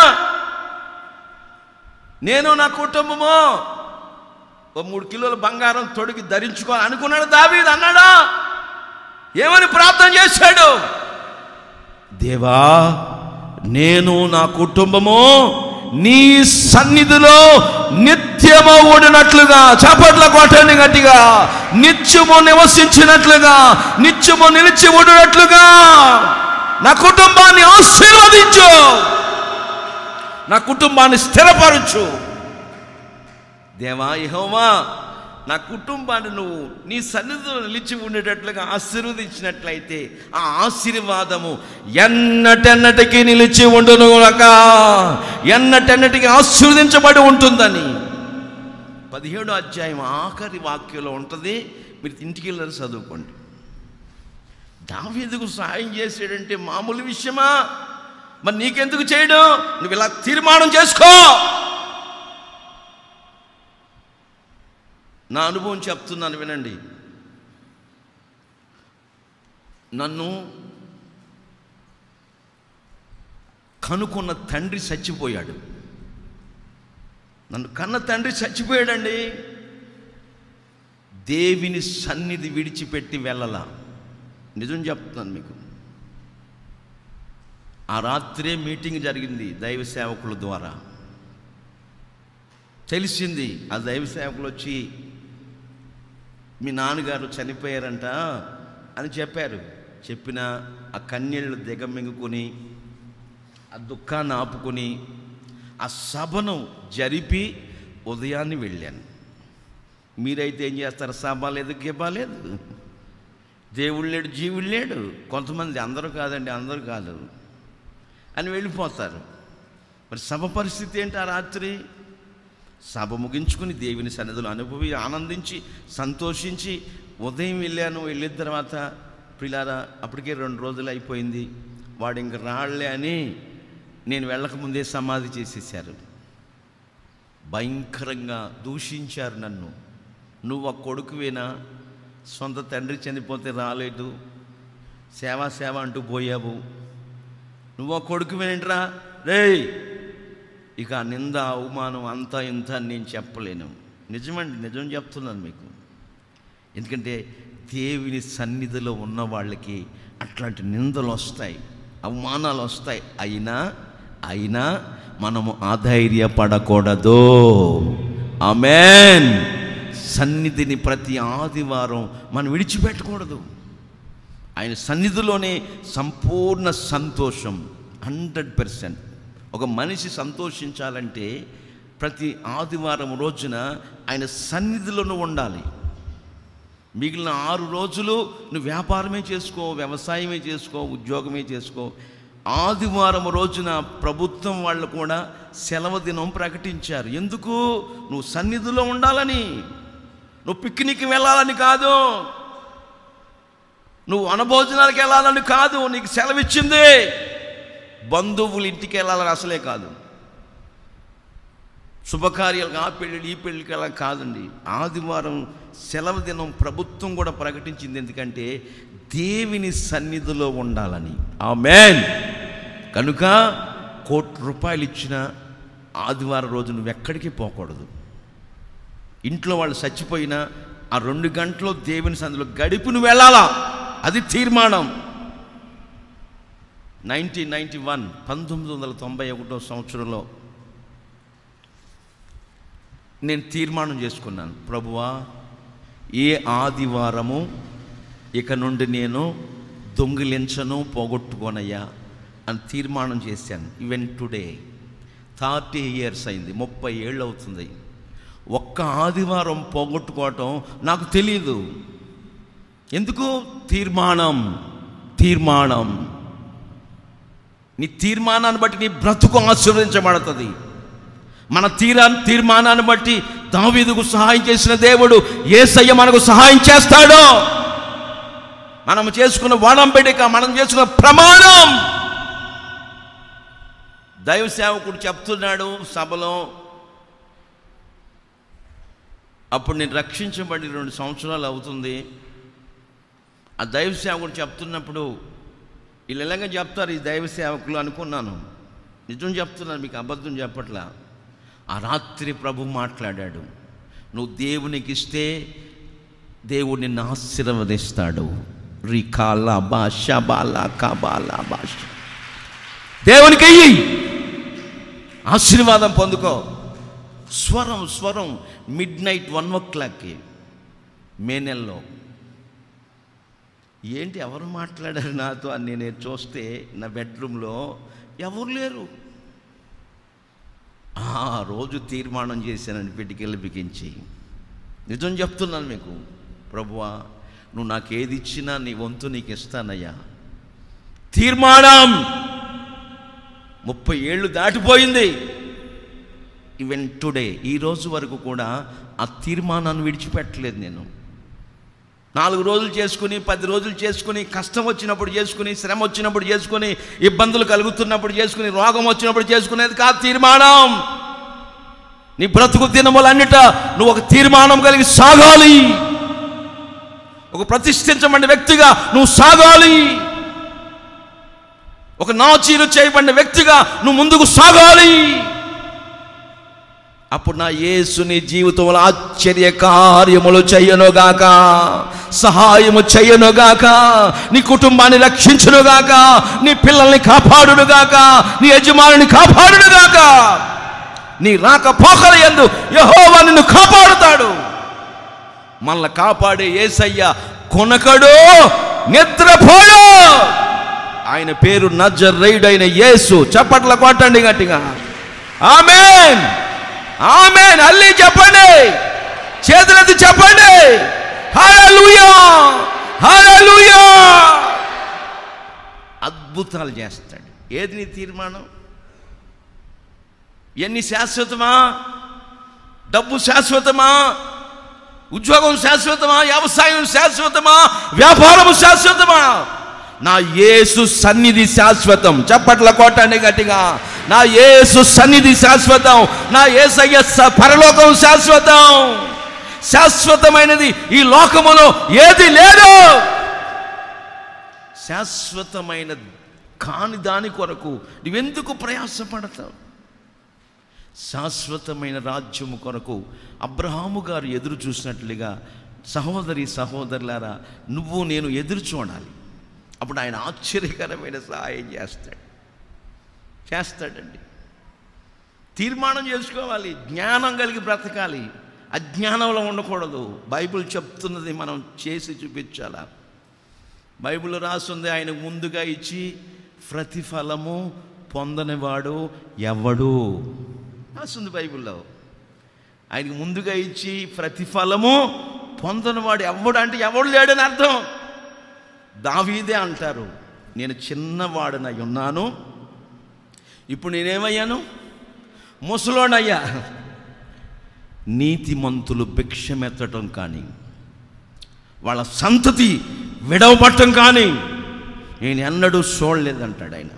నేను నా కుటుంబము ఓ మూడు కిలోల బంగారం తొడిగి ధరించుకోవాలి అనుకున్నాడు దావీదు అన్నాడా ఏమని ప్రార్థన చేశాడు దేవా నేను నా కుటుంబము నీ సన్నిధిలో నిత్యము ఉండినట్లుగా చప్పట్ల కొట్టండి గట్టిగా నిత్యము నివసించినట్లుగా నిత్యము నిలిచి ఉండినట్లుగా నా కుటుంబాన్ని ఆశీర్వదించు నా కుటుంబాన్ని స్థిరపరచు దేవా యెహోవా నా కుటుంబాన్ని నువ్వు నీ సన్నిధిలో నిలిచి ఉండేటట్లుగా ఆశీర్వదించినట్లయితే ఆ ఆశీర్వాదము ఎన్నటెన్నటికి నిలిచి ఉండును గాక ఎన్నటెన్నటికి ఆశీర్వదించబడి ఉంటుందని పదిహేడు అధ్యాయం ఆఖరి వాక్యంలో ఉంటుంది మీరు ఇంటికి వెళ్ళని చదువుకోండి దావీదుకు సహాయం చేసాడంటే మామూలు విషయమా మరి నీకెందుకు చేయడం నువ్వు ఇలా తీర్మానం చేసుకో నా అనుభవం చెప్తున్నాను వినండి నన్ను కనుక్కున్న తండ్రి చచ్చిపోయాడు నన్ను కన్న తండ్రి చచ్చిపోయాడండి దేవిని సన్నిధి విడిచిపెట్టి వెళ్ళలా నిజం చెప్తున్నాను మీకు ఆ రాత్రే మీటింగ్ జరిగింది దైవ సేవకుల ద్వారా తెలిసింది ఆ దైవ సేవకులు వచ్చి మీ నాన్నగారు చనిపోయారంట అని చెప్పారు చెప్పిన ఆ కన్యలు దిగమింగుకొని ఆ దుఃఖాన్ని ఆపుకొని ఆ సభను జరిపి ఉదయాన్నే వెళ్ళాను మీరైతే ఏం చేస్తారు సభ లేదు గిబ్బ లేదు దేవుడు లేడు జీవుడు లేడు కొంతమంది అందరూ కాదండి అందరూ కాదు అని వెళ్ళిపోతారు మరి సభ పరిస్థితి ఏంటి ఆ రాత్రి సభ ముగించుకుని దేవుని సన్నిధిలో అనుభవి ఆనందించి సంతోషించి ఉదయం వెళ్ళాను వెళ్ళిన తర్వాత పిల్లారా అప్పటికే రెండు రోజులు అయిపోయింది వాడు ఇంక రాళ్లే అని నేను వెళ్ళకముందే సమాధి చేసేసారు భయంకరంగా దూషించారు నన్ను నువ్వు ఆ కొడుకువేనా సొంత తండ్రి చనిపోతే రాలేదు సేవ సేవ అంటూ పోయావు నువ్వు ఆ కొడుకువేంట్రా రేయ్ ఇక ఆ నింద అవమానం అంతా ఇంత అని నేను చెప్పలేను నిజమండి నిజం చెప్తున్నాను మీకు ఎందుకంటే దేవుని సన్నిధిలో ఉన్న వాళ్ళకి అట్లాంటి నిందలు వస్తాయి అవమానాలు వస్తాయి అయినా అయినా మనము ఆధైర్యపడకూడదు ఆమెన్ సన్నిధిని ప్రతి ఆదివారం మనం విడిచిపెట్టకూడదు ఆయన సన్నిధిలోనే సంపూర్ణ సంతోషం హండ్రెడ్ పర్సెంట్ ఒక మనిషి సంతోషించాలంటే ప్రతి ఆదివారం రోజున ఆయన సన్నిధిలోనూ ఉండాలి మిగిలిన ఆరు రోజులు నువ్వు వ్యాపారమే చేసుకో వ్యవసాయమే చేసుకో ఉద్యోగమే చేసుకో ఆదివారం రోజున ప్రభుత్వం వాళ్ళు కూడా సెలవు దినం ప్రకటించారు ఎందుకు నువ్వు సన్నిధిలో ఉండాలని నువ్వు పిక్నిక్ వెళ్ళాలని కాదు నువ్వు వనభోజనాలకు వెళ్ళాలని కాదు నీకు సెలవు ఇచ్చింది బంధువుల ఇంటికి వెళ్ళాలని అసలే కాదు శుభకార్యాలకు ఆ పెళ్ళి ఈ పెళ్ళికి అలా కాదండి ఆదివారం సెలవు దినం ప్రభుత్వం కూడా ప్రకటించింది ఎందుకంటే దేవుని సన్నిధిలో ఉండాలని ఆ మేన్ కనుక కోటి రూపాయలు ఇచ్చిన ఆదివారం రోజు నువ్వు ఎక్కడికి పోకూడదు ఇంట్లో వాళ్ళు చచ్చిపోయినా ఆ రెండు గంటలు దేవుని సన్నిధిలో గడిపి నువ్వు వెళ్ళాలా అది తీర్మానం నైన్టీన్ నైంటీ వన్ పంతొమ్మిది వందల తొంభై ఒకటో సంవత్సరంలో నేను తీర్మానం చేసుకున్నాను ప్రభువా ఏ ఆదివారము ఇక నుండి నేను దొంగిలించను పోగొట్టుకోనయ్యా అని తీర్మానం చేశాను ఈవెన్ టుడే థర్టీ ఇయర్స్ అయింది ముప్పై ఏళ్ళు అవుతుంది ఒక్క ఆదివారం పోగొట్టుకోవటం నాకు తెలియదు ఎందుకు తీర్మానం తీర్మానం నీ తీర్మానాన్ని బట్టి నీ బ్రతుకు ఆశీర్వదించబడుతుంది మన తీరా తీర్మానాన్ని బట్టి దావీదుకు సహాయం చేసిన దేవుడు ఏసయ్య మనకు సహాయం చేస్తాడు మనం చేసుకున్న వాడంబెడిక మనం చేసుకున్న ప్రమాణం దైవ సేవకుడు చెప్తున్నాడు సభలో అప్పుడు నేను రక్షించబడి రెండు సంవత్సరాలు అవుతుంది ఆ దైవ సేవకుడు చెప్తున్నప్పుడు వీళ్ళు ఎలాగ చెప్తారు ఈ దైవ సేవకులు అనుకున్నాను నిజం చెప్తున్నాను మీకు అబద్ధం చెప్పట్లా ఆ రాత్రి ప్రభు మాట్లాడాడు నువ్వు దేవునికి ఇస్తే దేవుడు నిన్ను ఆశీర్వదిస్తాడు రికాల భాష బాల కబాల భాష దేవునికి అయ్యి ఆశీర్వాదం పొందుకో స్వరం స్వరం మిడ్ నైట్ వన్ ఓ క్లాక్కి మే నెలలో ఏంటి ఎవరు మాట్లాడారు నాతో అని నేను చూస్తే నా బెడ్రూమ్లో ఎవరు లేరు ఆ రోజు తీర్మానం చేశానని పిటికెళ్ళి బిగించి నిజం చెప్తున్నాను మీకు ప్రభువా నువ్వు నాకు ఏది ఇచ్చినా నీ వంతు నీకు ఇస్తానయ్యా తీర్మానం ముప్పై ఏళ్ళు దాటిపోయింది ఈవెన్ టుడే ఈ రోజు వరకు కూడా ఆ తీర్మానాన్ని విడిచిపెట్టలేదు నేను నాలుగు రోజులు చేసుకుని పది రోజులు చేసుకుని కష్టం వచ్చినప్పుడు చేసుకుని శ్రమ వచ్చినప్పుడు చేసుకుని ఇబ్బందులు కలుగుతున్నప్పుడు చేసుకుని రోగం వచ్చినప్పుడు చేసుకునేది కాదు తీర్మానం నీ బ్రతుకు దినములన్నిట నువ్వు ఒక తీర్మానం కలిగి సాగాలి ఒక ప్రతిష్ఠించబడిన వ్యక్తిగా నువ్వు సాగాలి ఒక నాచీలు చేయబడిన వ్యక్తిగా నువ్వు ముందుకు సాగాలి అప్పుడు నా యేసుని జీవితంలో ఆశ్చర్య కార్యములు చెయ్యనుగాక సహాయము చెయ్యనుగాక నీ కుటుంబాన్ని రక్షించునుగాక నీ పిల్లల్ని కాపాడునుగాక నీ యజమానిని కాపాడునుగాక నీ రాక పోకల ఎందు యహోవా నిన్ను కాపాడుతాడు మనల్ని కాపాడే ఏసయ్య కొనకడు నిద్రపోడు ఆయన పేరు నజరైడైన యేసు చప్పట్ల కొట్టండి గట్టిగా ఆమెన్ ఆమెన్ అల్లి చెప్పండి చేతులెత్తి చెప్పండి హల్లెలూయా హల్లెలూయా అద్భుతాలు చేస్తాడు ఏది నీ తీర్మానం ఎన్ని శాశ్వతమా డబ్బు శాశ్వతమా ఉద్యోగం శాశ్వతమా వ్యవసాయం శాశ్వతమా వ్యాపారం శాశ్వతమా నా యేసు సన్నిధి శాశ్వతం చప్పట్ల కొట్టండి గట్టిగా నా యేసు సన్నిధి శాశ్వతం నా యేసయ్య స- పరలోకం శాశ్వతం శాశ్వతమైనది ఈ లోకములో ఏది లేదు శాశ్వతమైన కాని దాని కొరకు నువ్వెందుకు ప్రయాసపడతావు శాశ్వతమైన రాజ్యము కొరకు అబ్రహాము గారు ఎదురు చూసినట్లుగా సహోదరి సహోదరులారా నువ్వు నేను ఎదురు చూడాలి అప్పుడు ఆయన ఆశ్చర్యకరమైన సహాయం చేస్తాడు చేస్తాడండి తీర్మానం చేసుకోవాలి జ్ఞానం కలిగి బ్రతకాలి అజ్ఞానంలో ఉండకూడదు బైబిల్ చెప్తున్నది మనం చేసి చూపించాలా బైబిల్ రాస్తుంది ఆయన ముందుగా ఇచ్చి ప్రతిఫలము పొందనివాడు ఎవడు రాస్తుంది బైబిల్లో ఆయనకి ముందుగా ఇచ్చి ప్రతిఫలము పొందనివాడు ఎవడు అంటే ఎవడు లేడని అర్థం దావీదే అంటారు నేను చిన్నవాడనై ఉన్నాను ఇప్పుడు నేనేమయ్యాను ముసలోడయ్యా నీతిమంతులు భిక్షమెత్తటం కానీ వాళ్ళ సంతతి విడవబట్టం కానీ నేను ఎన్నడూ చూడలేదంటాడు ఆయన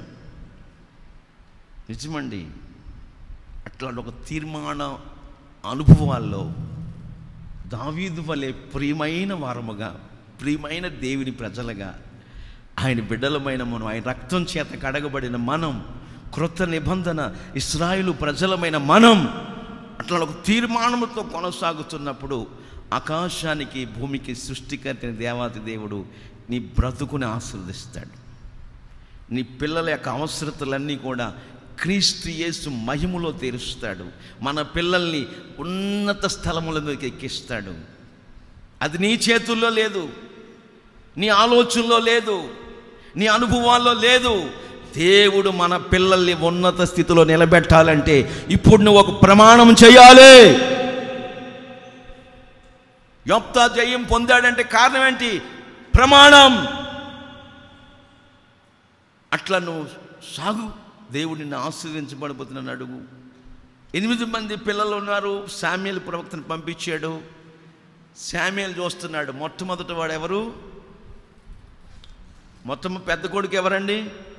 నిజమండి అట్లాంటి ఒక తీర్మాన అనుభవాల్లో దావీదు వలె ప్రియమైన వారముగా ప్రియమైన దేవుని ప్రజలుగా ఆయన బిడ్డలమైన మనం ఆయన రక్తం చేత కడగబడిన మనం క్రొత్త నిబంధన ఇస్రాయిలు ప్రజలమైన మనం అట్లా ఒక తీర్మానముతో కొనసాగుతున్నప్పుడు ఆకాశానికి భూమికి సృష్టికర్తని దేవాతి దేవుడు నీ బ్రతుకుని ఆశీర్వదిస్తాడు నీ పిల్లల యొక్క అవసరతలన్నీ కూడా క్రీస్తు యేసు మహిమలో తీరుస్తాడు మన పిల్లల్ని ఉన్నత స్థలములకు ఎక్కిస్తాడు అది నీ చేతుల్లో లేదు నీ ఆలోచనలో లేదు నీ అనుభవాల్లో లేదు దేవుడు మన పిల్లల్ని ఉన్నత స్థితిలో నిలబెట్టాలంటే ఇప్పుడు నువ్వు ఒక ప్రమాణం చేయాలి యొప్తా జయం పొందాడంటే కారణం ఏంటి ప్రమాణం అట్లా నువ్వు సాగు దేవుడు నిన్ను ఆశీర్వించబడిపోతున్నాను అడుగు ఎనిమిది మంది పిల్లలు ఉన్నారు శామ్యుల్ ప్రవక్తను పంపించాడు శామ్యుల్ చూస్తున్నాడు మొట్టమొదటి వాడు ఎవరు మొత్తం పెద్ద కొడుకు ఎవరండి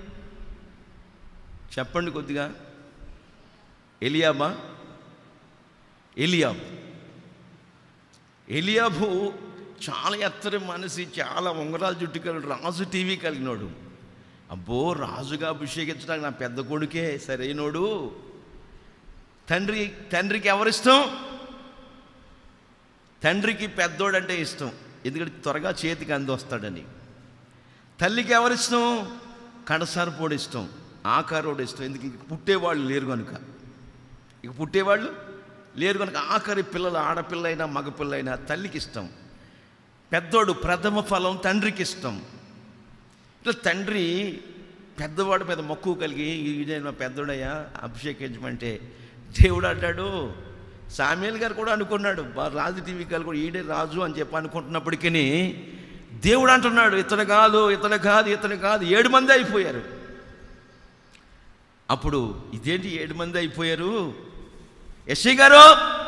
చెప్పండి కొద్దిగా ఎలియాబా ఎలియాబ్ ఎలియాబు చాలా ఎత్తరి మనిషి చాలా ఉంగరాల జుట్టు కలిగి రాజు టీవీ కలిగినోడు అబ్బో రాజుగా అభిషేకించడానికి నా పెద్ద కొడుకే సరైనోడు తండ్రి తండ్రికి ఎవరిష్టం తండ్రికి పెద్దోడంటే ఇష్టం ఎందుకంటే త్వరగా చేతికి అందొస్తాడని తల్లికి ఎవరిష్టం కడసారపోడు ఇష్టం ఆకారోడు ఇష్టం ఎందుకు ఇంక పుట్టేవాళ్ళు లేరు కనుక ఇక పుట్టేవాళ్ళు లేరు కనుక ఆఖరి పిల్లలు ఆడపిల్ల అయినా మగపిల్ల అయినా తల్లికి ఇష్టం పెద్దోడు ప్రథమ ఫలం తండ్రికి ఇష్టం ఇట్లా తండ్రి పెద్దవాడు మీద మక్కువ కలిగి ఈడే మా పెద్దోడయ్యా అభిషేకించమంటే దేవుడు అంటాడు సామ్యుల్ గారు కూడా అనుకున్నాడు బా రాజు టీవీ గారు కూడా ఈడే రాజు అని చెప్పి అనుకుంటున్నప్పటికీ దేవుడు అంటున్నాడు ఇతడు కాదు ఇతడు కాదు ఇతడు కాదు ఏడు మంది అయిపోయారు అప్పుడు ఇదేంటి ఏడు మంది అయిపోయారు ఎస్ఐ గారు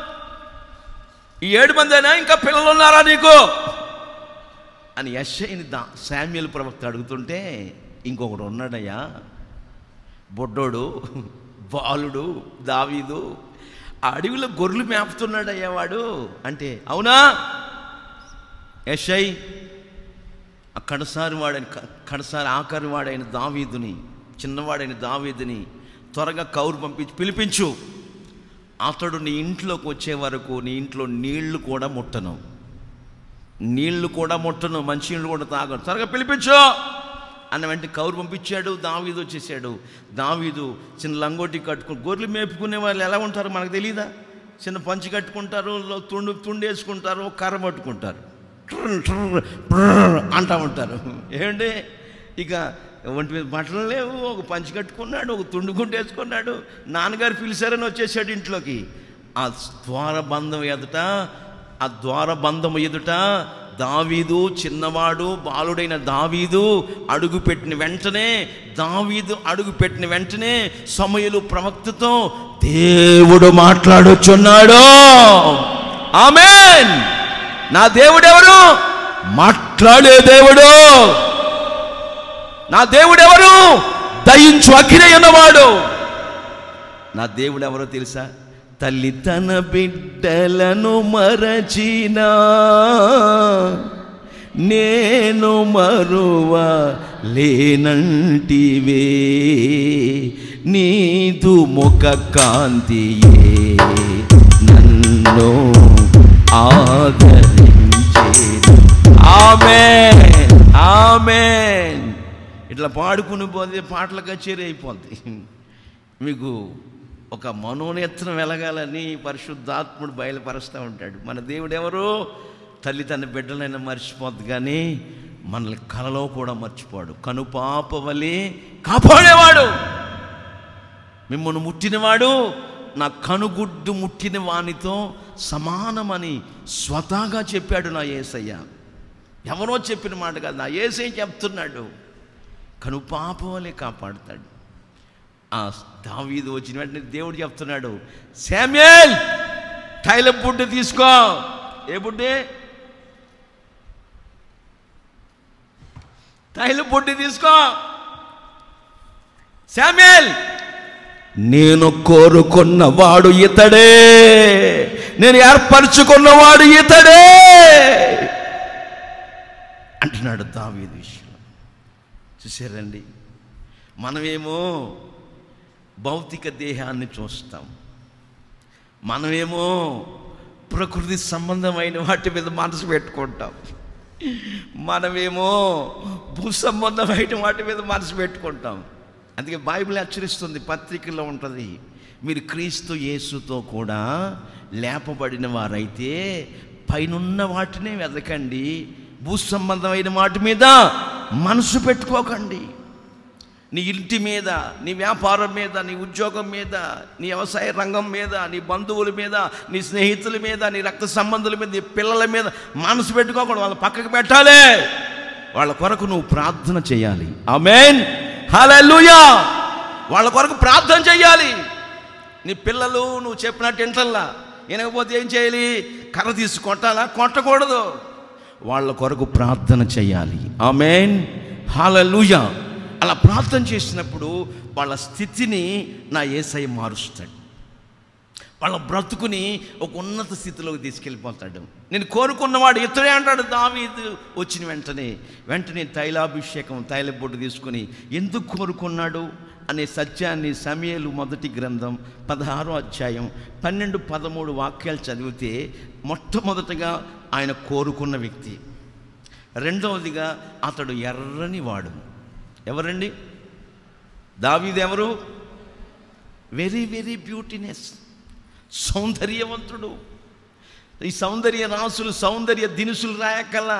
ఈ ఏడు మంది అయినా ఇంకా పిల్లలు ఉన్నారా నీకు అని యశ్ఐని దా శామ్యుల్ ప్రవక్త అడుగుతుంటే ఇంకొకడు ఉన్నాడయ్యా బొడ్డోడు బాలుడు దావీదు ఆ అడవిలో గొర్రెలు మేపుతున్నాడయ్యా వాడు అంటే అవునా యశ్ఐ ఆ కడసారి వాడని కడసారి ఆఖరి వాడైన దావీదుని చిన్నవాడైన దావీదుని త్వరగా కౌరు పంపించి పిలిపించు అతడు నీ ఇంట్లోకి వచ్చే వరకు నీ ఇంట్లో నీళ్లు కూడా ముట్టను నీళ్లు కూడా ముట్టను మంచి నీళ్ళు కూడా తాగను త్వరగా పిలిపించు అన్న వెంటనే కౌరు పంపించాడు దావీదు వచ్చేసాడు దావీదు చిన్న లంగోటి కట్టుకుని గొర్రెలు మేపుకునే వాళ్ళు ఎలా ఉంటారు మనకు తెలియదా చిన్న పంచి కట్టుకుంటారు లో తుండు తుండు వేసుకుంటారు కర్ర పట్టుకుంటారు ట్రర్ ట్రర్ బ్రర్ అంటా ఉంటారు ఏమండి ఇక ఒంటి మీద బట్టలు లేవు ఒక పంచి కట్టుకున్నాడు ఒక తుండు గుండు వేసుకున్నాడు నాన్నగారు పిలిచారని వచ్చేసాడు ఇంట్లోకి ఆ ద్వారబంధం ఎదుట ఆ ద్వారబంధం ఎదుట దావీదు చిన్నవాడు బాలుడైన దావీదు అడుగు పెట్టిన వెంటనే దావీదు అడుగు పెట్టిన వెంటనే సమయలు ప్రవక్తతో దేవుడు మాట్లాడుచున్నాడు ఆమెన్ నా దేవుడెవరు మాట్లాడే దేవుడు నా దేవుడెవరు దయించు అఖిలై ఉన్నవాడు నా దేవుడు ఎవరో తెలుసా తల్లి తన బిడ్డలను మరచినా నేను మరువ లేనంటివే నీదు ముఖ కాంతియే నన్ను ఆదరించేది ఆమెన్ ఆమెన్ ఇట్లా పాడుకుని పోతే పాటల కచేరీ అయిపోద్ది మీకు ఒక మనోనేత్రం వెలగాలని పరిశుద్ధాత్ముడు బయలుపరుస్తూ ఉంటాడు మన దేవుడు ఎవరు తల్లి తన బిడ్డలైనా మర్చిపోద్ది కానీ మనల్ని కలలో కూడా మర్చిపోడు కనుపాప వలె కాపాడేవాడు మిమ్మల్ని ముట్టినవాడు నా కనుగుడ్డు ముట్టిన వానితో సమానమని స్వతహాగా చెప్పాడు నా ఏసయ్య ఎవరో చెప్పిన మాట కాదు నా ఏసయ్య చెప్తున్నాడు కనుపాప వలె కాపాడుతాడు ఆ దావీదు వచ్చిన వెంటనే దేవుడు చెప్తున్నాడు శామ్యుయల్ తైలం బుడ్డి తీసుకో ఏ బుడ్డి తైలం బుడ్డి తీసుకో శామ్యుయల్ నేను కోరుకున్నవాడు ఇతడే నేను ఏర్పరచుకున్నవాడు ఇతడే అంటున్నాడు దావీదు విషయంలో చూసారండి మనమేమో భౌతిక దేహాన్ని చూస్తాం మనమేమో ప్రకృతి సంబంధమైన వాటి మీద మనసు పెట్టుకుంటాం మనమేమో భూ సంబంధమైన వాటి మీద మనసు పెట్టుకుంటాం అందుకే బైబిల్ హెచ్చరిస్తుంది పత్రికలో ఉంటుంది మీరు క్రీస్తు యేసుతో కూడా లేపబడిన వారైతే పైనున్న వాటినే వెతకండి భూ సంబంధమైన వాటి మీద మనసు పెట్టుకోకండి నీ ఇంటి మీద నీ వ్యాపారం మీద నీ ఉద్యోగం మీద నీ వ్యవసాయ రంగం మీద నీ బంధువుల మీద నీ స్నేహితుల మీద నీ రక్త సంబంధుల మీద నీ పిల్లల మీద మనసు పెట్టుకోకూడదు వాళ్ళ పక్కకు పెట్టాలి వాళ్ళ కొరకు నువ్వు ప్రార్థన చేయాలి ఆమెన్ హల్లెలూయా వాళ్ళ కొరకు ప్రార్థన చేయాలి నీ పిల్లలు నువ్వు చెప్పినట్టు ఇంటల్లా వినకపోతే ఏం చేయాలి కర్ర తీసి కొట్టాలా కొట్టకూడదు వాళ్ళ కొరకు ప్రార్థన చేయాలి ఆమెన్ హాలూయా అలా ప్రార్థన చేసినప్పుడు వాళ్ళ స్థితిని నా ఏసై మారుస్తాడు వాళ్ళ బ్రతుకుని ఒక ఉన్నత స్థితిలోకి తీసుకెళ్ళిపోతాడు నేను కోరుకున్నవాడు ఇతడే అంటాడు దావీదు వచ్చిన వెంటనే వెంటనే తైలాభిషేకం తైలబొట్టు తీసుకుని ఎందుకు కోరుకున్నాడు అనే సత్యాన్ని సమయలు మొదటి గ్రంథం పదహారో అధ్యాయం పన్నెండు పదమూడు వాక్యాలు చదివితే మొట్టమొదటగా ఆయన కోరుకున్న వ్యక్తి రెండవదిగా అతడు ఎర్రని వాడు ఎవరండి దావీదు ఎవరు వెరీ వెరీ బ్యూటీనెస్ సౌందర్యవంతుడు ఈ సౌందర్య రాసులు సౌందర్య దినుసులు రాయకల్లా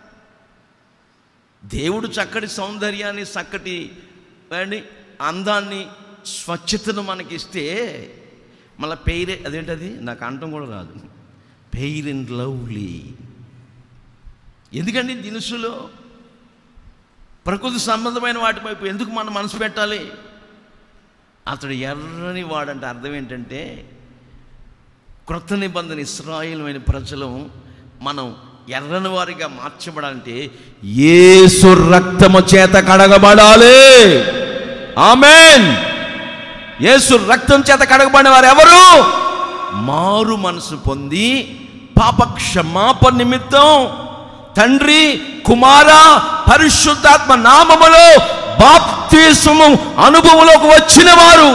దేవుడు చక్కటి సౌందర్యాన్ని చక్కటి ఏండి అందాన్ని స్వచ్ఛతను మనకి ఇస్తే మళ్ళీ పెయిరే అదేంటది నాకు అంటం కూడా రాదు పెయిర్ ఇన్ లవ్లీ ఎందుకండి దినుసులు ప్రకృతి సంబంధమైన వాటి వైపు ఎందుకు మనం మనసు పెట్టాలి అతడు ఎర్రని వాడంటే అర్థం ఏంటంటే క్రొత్త నిబంధన ఇస్రాయిలమైన ప్రజలు మనం ఎర్రని వారిగా మార్చబడాలంటే ఏసు రక్తము చేత కడగబడాలి ఆమెన్ యేసు రక్తం చేత కడగబడిన వారు ఎవరు మారు మనసు పొంది పాప క్షమాపణ నిమిత్తం తండ్రి కుమార పరిశుద్ధాత్మ నామములో బాప్తిస్మము అనుభవంలోకి వచ్చిన వారు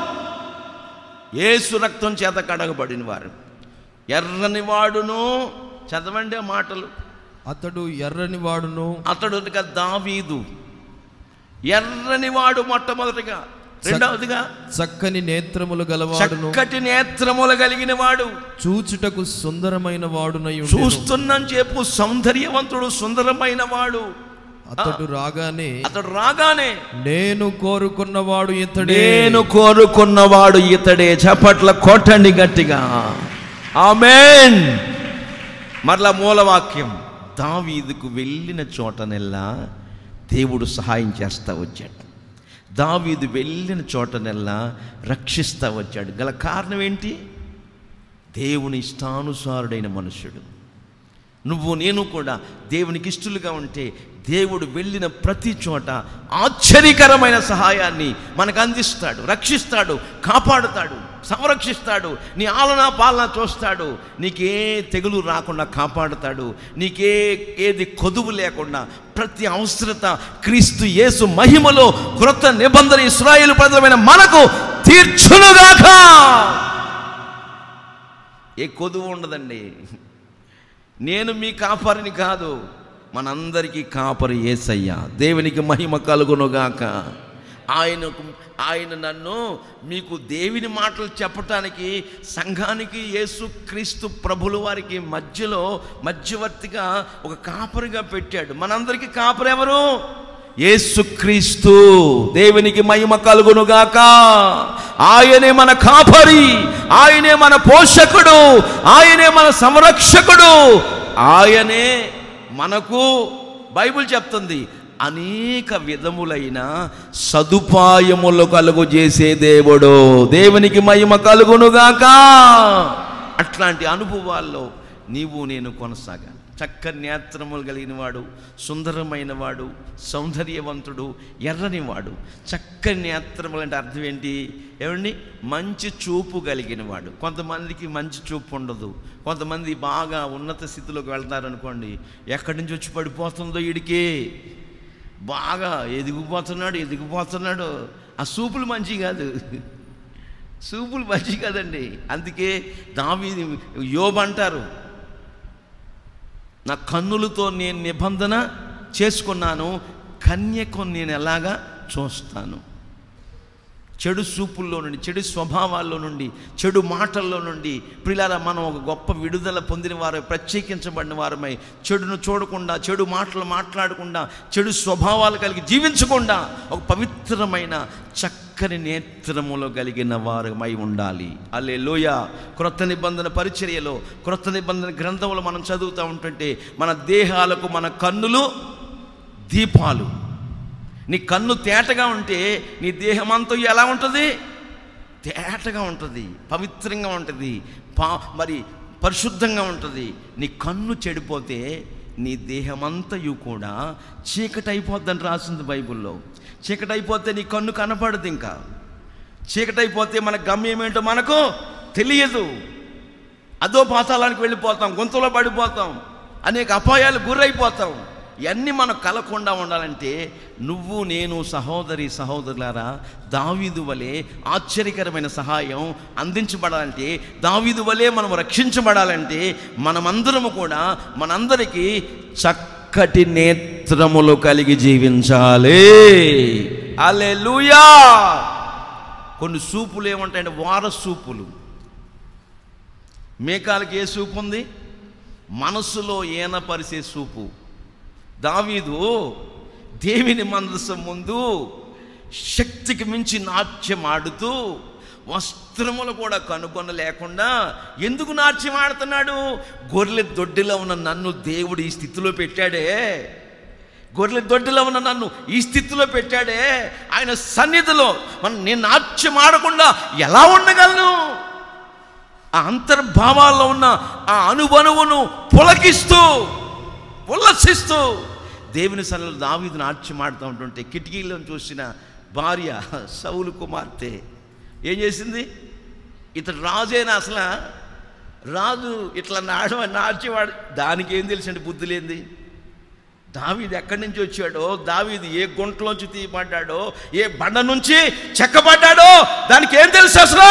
యేసు రక్తం చేత కడగబడిన వారు ఎర్రని వాడును చదవండి ఆ మాటలు అతడు ఎర్రని వాడును అతడుగా దావీదు ఎర్రని వాడు మొట్టమొదటిగా రెండవదిగా చక్కని నేత్రములు గలవాడును చక్కటి నేత్రములు కలిగిన వాడు చూచుటకు సుందరమైన వాడునై ఉండెను. చూస్తున్నాను చెప్పు సౌందర్యవంతుడు సుందరమైన వాడు అతడు రాగానే అతడు రాగానే నేను కోరుకున్నవాడు ఇతడే నేను కోరుకున్నవాడు ఇతడే చప్పట్ల కొట్టండి గట్టిగా ఆమెన్ మరలా మూలవాక్యం దావీదుకు వెళ్ళిన చోటనెల్లా దేవుడు సహాయం చేస్తా వచ్చాడు దావీదు వెళ్ళిన చోటనెల్లా రక్షిస్తా వచ్చాడు గల కారణం ఏంటి దేవుని ఇష్టానుసారుడైన మనుషుడు నువ్వు నేను కూడా దేవునికి ఇష్టలుగా ఉంటే దేవుడు వెళ్ళిన ప్రతి చోట ఆశ్చర్యకరమైన సహాయాన్ని మనకు అందిస్తాడు రక్షిస్తాడు కాపాడుతాడు సంరక్షిస్తాడు నీ ఆలన పాలన చూస్తాడు నీకే తెగులు రాకుండా కాపాడుతాడు నీకే ఏది కొదువు లేకుండా ప్రతి అవసరత క్రీస్తు యేసు మహిమలో క్రొత్త నిబంధన ఇస్రాయేలు ప్రజలమైన మనకు తీర్చునుగాక ఏ కొదువు ఉండదండి నేను మీ కాపరిని కాదు మనందరికీ కాపరి ఏసయ్యా దేవునికి మహిమ కలుగునుగాక ఆయనకు ఆయన నన్ను మీకు దేవుని మాటలు చెప్పటానికి సంఘానికి యేసు క్రీస్తు ప్రభుల వారికి మధ్యలో మధ్యవర్తిగా ఒక కాపరిగా పెట్టాడు మనందరికీ కాపరి ఎవరు యేసుక్రీస్తు దేవునికి మహిమ కలుగునుగాక ఆయనే మన కాపరి ఆయనే మన పోషకుడు ఆయనే మన సంరక్షకుడు ఆయనే మనకు బైబిల్ చెప్తుంది అనేక విధములైన సదుపాయములు కలుగు చేసే దేవుడు దేవునికి మహిమ కలుగునుగాక అట్లాంటి అనుభవాల్లో నీవు నేను కొనసాగాలి చక్కని నేత్రములు కలిగిన వాడు సుందరమైన వాడు సౌందర్యవంతుడు ఎర్రని వాడు చక్కని నేత్రములు అంటే అర్థం ఏంటి ఏమండి మంచి చూపు కలిగిన వాడు కొంతమందికి మంచి చూపు ఉండదు కొంతమంది బాగా ఉన్నత స్థితిలోకి వెళ్తారనుకోండి ఎక్కడి నుంచి వచ్చి పడిపోతుందో వీడికి బాగా ఎదిగిపోతున్నాడు ఎదిగిపోతున్నాడు ఆ సూపులు మంచి కాదు సూపులు మంచి కాదండి అందుకే దావీ యోబ్ అంటారు నా కన్నులతో నేను నిబంధన చేసుకున్నాను కన్యకు నేను ఎలాగా చూస్తాను చెడు చూపుల్లో నుండి చెడు స్వభావాల్లో నుండి చెడు మాటల్లో నుండి ప్రిలారా మనం ఒక గొప్ప విడుదల పొందిన వారు ప్రత్యేకించబడిన వారమై చెడును చూడకుండా చెడు మాటలు మాట్లాడకుండా చెడు స్వభావాలు కలిగి జీవించకుండా ఒక పవిత్రమైన చక్కని నేత్రములో కలిగిన వారమై ఉండాలి అల్లే లోయ క్రొత్త నిబంధన పరిచర్యలో క్రొత్త నిబంధన గ్రంథంలో మనం చదువుతూ ఉంటుంటే మన దేహాలకు మన కన్నులు దీపాలు నీ కన్ను తేటగా ఉంటే నీ దేహమంతా ఎలా ఉంటుంది తేటగా ఉంటుంది పవిత్రంగా ఉంటుంది పా మరి పరిశుద్ధంగా ఉంటుంది నీ కన్ను చెడిపోతే నీ దేహమంతయు కూడా చీకటి అయిపోద్దని రాసింది బైబిల్లో చీకటి అయిపోతే నీ కన్ను కనపడదు ఇంకా చీకటి అయిపోతే మన గమ్యం ఏంటో మనకు తెలియదు అదో పాతాళానికి వెళ్ళిపోతాం గుంతలో పడిపోతాం అనేక అపాయాలు గురైపోతాం ఇవన్నీ మనకు కలకుండా ఉండాలంటే నువ్వు నేను సహోదరి సహోదరులారా దావీదు వలె ఆశ్చర్యకరమైన సహాయం అందించబడాలంటే దావీదు వలె మనం రక్షించబడాలంటే మనమందరము కూడా మనందరికీ చక్కటి నేత్రములు కలిగి జీవించాలి అలెలుయా కొన్ని సూపులు ఏమంటాయంటే వార సూపులు మేకాలకి ఏ సూపు ఉంది మనసులో ఏనపరిసే సూపు దావీదు దేవిని మందసం ముందు శక్తికి మించి నాట్యం ఆడుతూ వస్త్రములు కూడా కనుగొన లేకుండా ఎందుకు నాట్యం ఆడుతున్నాడు గొర్రెల దొడ్డిలో ఉన్న నన్ను దేవుడు ఈ స్థితిలో పెట్టాడే గొర్రెల దొడ్డిలో ఉన్న నన్ను ఈ స్థితిలో పెట్టాడే ఆయన సన్నిధిలో మనం నేను నాట్యం ఆడకుండా ఎలా ఉండగలను ఆ అంతర్భావాల్లో ఉన్న ఆ అనుబనువును పులకిస్తూ ఉల్లసిస్తూ దేవుని సన్నిధిలో దావీదు నాట్యం ఆడుతూ ఉంటుంటే కిటికీలో చూసిన భార్య సౌలు కుమార్తె ఏం చేసింది ఇతడు రాజేనా అసలు రాజు ఇట్లా నాడ నాట్యం ఆడు దానికి ఏం తెలుసండి బుద్ధి లేనిది దావీది ఎక్కడి నుంచి వచ్చాడో దావీది ఏ గుంటలోంచి తీయబడ్డాడో ఏ బండ నుంచి చెక్కబడ్డాడో దానికి ఏం తెలుసు అసలు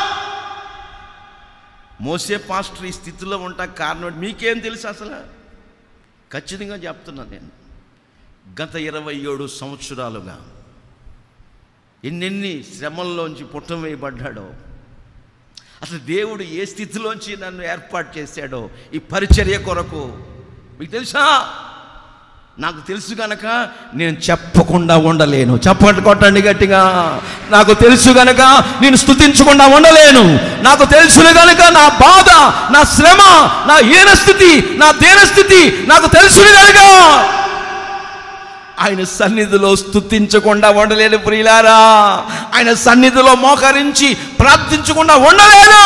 మోసే పాస్టర్ ఈ స్థితిలో ఉంటా కారణం మీకేం తెలుసు అసలు ఖచ్చితంగా చెప్తున్నాను నేను గత ఇరవై ఏడు సంవత్సరాలుగా ఎన్నెన్ని శ్రమల్లోంచి పుట్టం వేయబడ్డాడో అసలు దేవుడు ఏ స్థితిలోంచి నన్ను ఏర్పాటు చేశాడో ఈ పరిచర్య కొరకు మీకు తెలుసా నాకు తెలుసు గనక నేను చెప్పకుండా ఉండలేను చెప్పండి కొట్టండి గట్టిగా నాకు తెలుసు గనక నేను స్థుతించకుండా ఉండలేను నాకు తెలుసును గనక నా బాధ నా శ్రమ నా హీన స్థితి నా దీన స్థితి నాకు తెలుసును గనక ఆయన సన్నిధిలో స్థుతించకుండా ఉండలేను ప్రియులారా ఆయన సన్నిధిలో మోకరించి ప్రార్థించకుండా ఉండలేను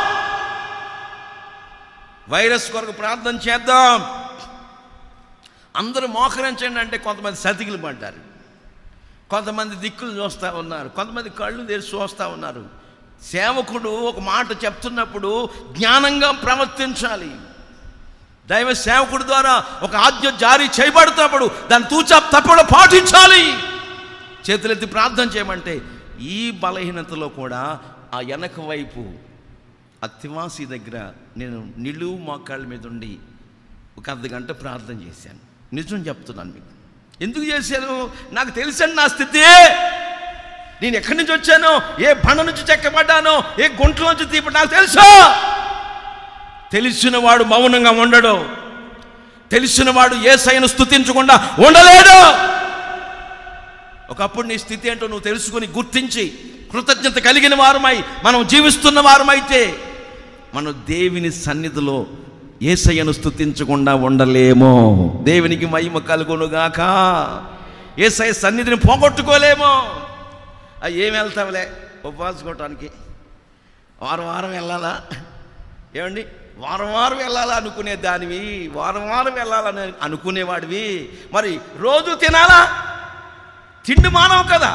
వైరస్ కొరకు ప్రార్థన చేద్దాం అందరూ మోకరించండి అంటే కొంతమంది సతికిలు పడ్డారు కొంతమంది దిక్కులు చూస్తూ ఉన్నారు కొంతమంది కళ్ళు తెరిచి చూస్తూ ఉన్నారు సేవకుడు ఒక మాట చెప్తున్నప్పుడు జ్ఞానంగా ప్రవర్తించాలి దైవ సేవకుడి ద్వారా ఒక ఆజ్ఞ జారీ చేయబడుతున్నప్పుడు దాన్ని తూచా తప్పకుండా పాటించాలి చేతులెత్తి ప్రార్థన చేయమంటే ఈ బలహీనతలో కూడా ఆ వెనక వైపు అత్తివాసి దగ్గర నేను నిలువు మోకాళ్ళ మీద ఉండి ఒక అర్ధ గంట ప్రార్థన చేశాను నిజం చెప్తున్నాను మీకు ఎందుకు చేశాను నాకు తెలుసండి నా స్థితి నేను ఎక్కడి నుంచి వచ్చానో ఏ బండ నుంచి చెక్కబడ్డానో ఏ గుంటల నుంచి తీపి నాకు తెలుసు తెలిసిన వాడు మౌనంగా ఉండడు తెలిసిన వాడు ఏ సైను స్థుతించకుండా ఉండలేడు ఒకప్పుడు నీ స్థితి ఏంటో నువ్వు తెలుసుకుని గుర్తించి కృతజ్ఞత కలిగిన వారమై మనం జీవిస్తున్న వారమైతే మనం దేవుని సన్నిధిలో ఏసయ్యను స్థుతించకుండా ఉండలేమో దేవునికి మహిమ కలుగునుగాక ఏసయ్య సన్నిధిని పోగొట్టుకోలేమో అవి ఏం వెళ్తావులే ఉపవాసుకోవటానికి వారం వారం వెళ్ళాలా ఏమండి వారం వారం వెళ్ళాలా అనుకునే దానివి వారం వారం వెళ్ళాలని అనుకునేవాడివి మరి రోజు తినాలా తిండి మానవు కదా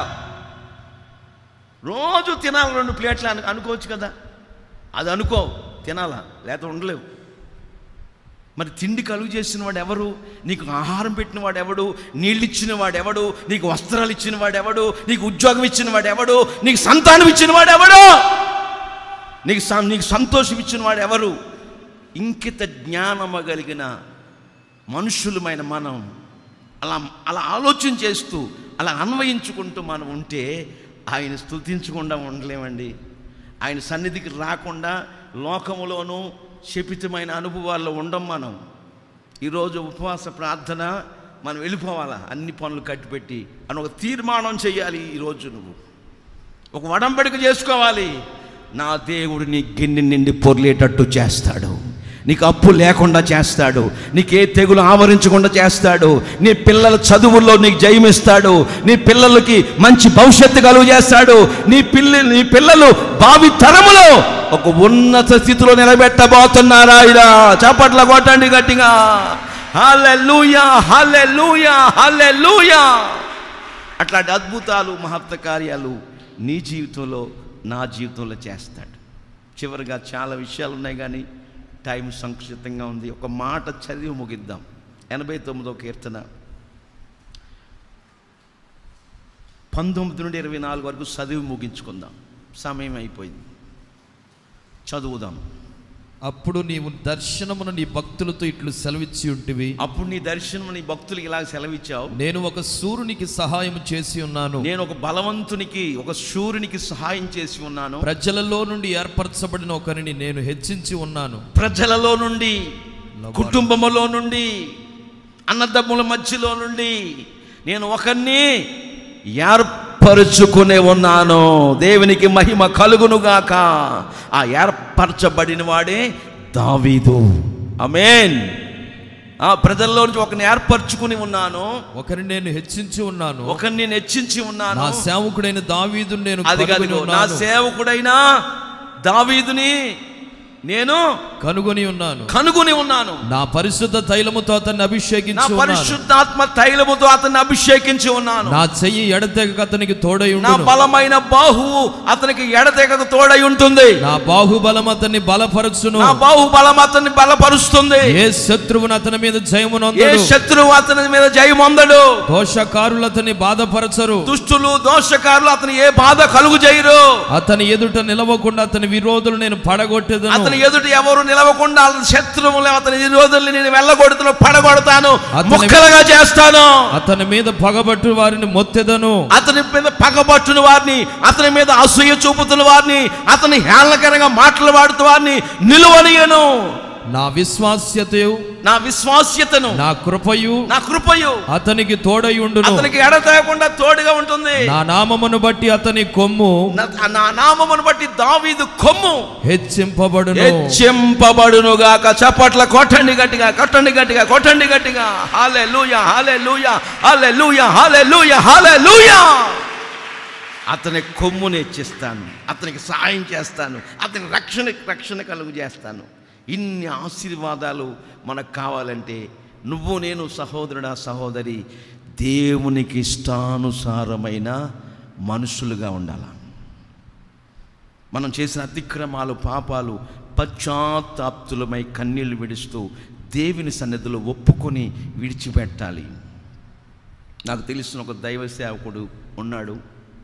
రోజు తినాలి రెండు ప్లేట్లు అను అనుకోవచ్చు కదా అది అనుకో తినాలా లేకపోతే ఉండలేవు మరి తిండి కలుగు చేసిన వాడు ఎవరు నీకు ఆహారం పెట్టిన వాడు ఎవడు నీళ్ళు ఇచ్చిన వాడు ఎవడు నీకు వస్త్రాలు ఇచ్చిన వాడు ఎవడు నీకు ఉద్యోగం ఇచ్చిన వాడు ఎవడు నీకు సంతానం ఇచ్చిన వాడు ఎవడు నీకు సం- నీకు సంతోషం ఇచ్చిన వాడు ఎవరు ఇంకిత జ్ఞానము కలిగిన మనుషులమైన మనం అలా అలా ఆలోచన చేస్తూ అలా అన్వయించుకుంటూ మనం ఉంటే ఆయన స్తుతించకుండా ఉండలేమండి ఆయన సన్నిధికి రాకుండా లోకములోనూ శపితమైన అనుభవాల్లో ఉండం మనం ఈరోజు ఉపవాస ప్రార్థన మనం వెళ్ళిపోవాలా అన్ని పనులు కట్టిపెట్టి అని ఒక తీర్మానం చేయాలి ఈరోజు నువ్వు ఒక వడంబడిక చేసుకోవాలి నా దేవుడు నీ గిన్నె నిండి పొర్లేటట్టు చేస్తాడు నీకు అప్పు లేకుండా చేస్తాడు నీకే తెగులు ఆవరించకుండా చేస్తాడు నీ పిల్లల చదువుల్లో నీకు జయమిస్తాడు నీ పిల్లలకి మంచి భవిష్యత్తు కలుగు చేస్తాడు నీ పిల్ల నీ పిల్లలు భావి తరములో ఒక ఉన్నత స్థితిలో నిలబెట్టబోతున్నారా ఇలా చప్పట్ల కొట్టండి గట్టిగా హల్లెలూయా హల్లెలూయా హల్లెలూయా అట్లాంటి అద్భుతాలు మహత్వ కార్యాలు నీ జీవితంలో నా జీవితంలో చేస్తాడు చివరిగా చాలా విషయాలు ఉన్నాయి కానీ టైం సంక్షిప్తంగా ఉంది ఒక మాట చదివి ముగిద్దాం ఎనభై తొమ్మిదో కీర్తన పంతొమ్మిది నుండి ఇరవై నాలుగు వరకు చదివి ముగించుకుందాం సమయం అయిపోయింది చదువుదాం అప్పుడు నీవు దర్శనమును నీ భక్తులతో ఇట్లు సెలవిచ్చి ఉంటివి అప్పుడు నీ దర్శనం నీ భక్తులకి ఇలా సెలవిచ్చావు నేను ఒక సూర్యునికి సహాయం చేసి ఉన్నాను నేను ఒక బలవంతునికి ఒక శూరునికి సహాయం చేసి ఉన్నాను ప్రజలలో నుండి ఏర్పరచబడిన ఒకరిని నేను హెచ్చించి ఉన్నాను ప్రజలలో నుండి కుటుంబములో నుండి అన్నదమ్ముల మధ్యలో నుండి నేను ఒకరిని ఏర్పరుచుకునే ఉన్నాను దేవునికి మహిమ కలుగునుగాక ఆ ఏర్పరచబడిన వాడే దావీదు అమేన్ ఆ ప్రజల్లో నుంచి ఒకరిని ఏర్పరచుకుని ఉన్నాను ఒకరిని నేను హెచ్చించి ఉన్నాను ఒకరిని నేను హెచ్చించి ఉన్నాను నా సేవకుడైన దావీదు నేను అది కనుగొని కాదు నా ఉన్నాను. సేవకుడైన దావీదుని నేను కనుగొని ఉన్నాను కనుగొని ఉన్నాను నా పరిశుద్ధ తైలముతో అతన్ని నా అభిషేకించి ఉన్నాను పరిశుద్ధాత్మ తైలముతో అతన్ని అభిషేకించి ఉన్నాను నా చెయ్యి ఎడతెగక అతనికి తోడై నా ఉండును బలమైన బాహువు అతనికి ఎడతెగక తోడై ఉంటుంది నా బాహుబలం అతన్ని బలపరచును నా బాహుబలం అతన్ని బలపరుస్తుంది ఏ శత్రువును అతని మీద ఏ జయమునొందడు శత్రువు అతని మీద జయమొందడు దోషకారులు అతన్ని బాధపరచరు దుష్టులు దోషకారులు అతని ఏ బాధ కలుగు చేయరు అతని ఎదుట నిలవకుండా అతని విరోధులు నేను పడగొట్టేదను అతని ఎదుట ఎవరు నిలవకుండా అతని శత్రువులు అతని విరోధుల్ని నేను వెళ్ళగొడుతును పడగొడతాను అతని- ముక్కలుగా చేస్తాను అతని మీద పగబట్టు వారిని మొత్తెదను అతని మీద పగబట్టుని వారిని అతని మీద అసూయ చూపుతున్న వారిని అతని హేళనకరంగా మాటలు వాడుతూ వారిని నిలువనియను నా విశ్వాస్యతయు నా విశ్వాస్యతను నా కృపయు నా కృపయు అతనికి తోడయుండును అతనికి ఎడతేయకుండా తోడుగా ఉంటుంది నా నామమును బట్టి అతని కొమ్ము నా- నా నామమును బట్టి దావీదు కొమ్ము హెచ్చింపబడును హెచ్చింపబడును గాక చప్పట్ల కొట్టండి గట్టిగా కొట్టండి గట్టిగా కొట్టండి గట్టిగా హాలే లూయా హాలే లూయా హాలే లూయా హాలే లూయా హాలే లూయా అతని కొమ్ముని హెచ్చిస్తాను అతనికి సహాయం చేస్తాను అతని రక్షణ రక్షణ కలుగు చేస్తాను ఇన్ని ఆశీర్వాదాలు మనకు కావాలంటే నువ్వు నేను సహోదరుడా సహోదరి దేవునికి ఇష్టానుసారమైన మనుషులుగా ఉండాలి మనం చేసిన అతిక్రమాలు పాపాలు పశ్చాత్తాప్తులమై కన్నీళ్లు విడుస్తూ దేవుని సన్నిధిలో ఒప్పుకొని విడిచిపెట్టాలి నాకు తెలిసిన ఒక దైవ సేవకుడు ఉన్నాడు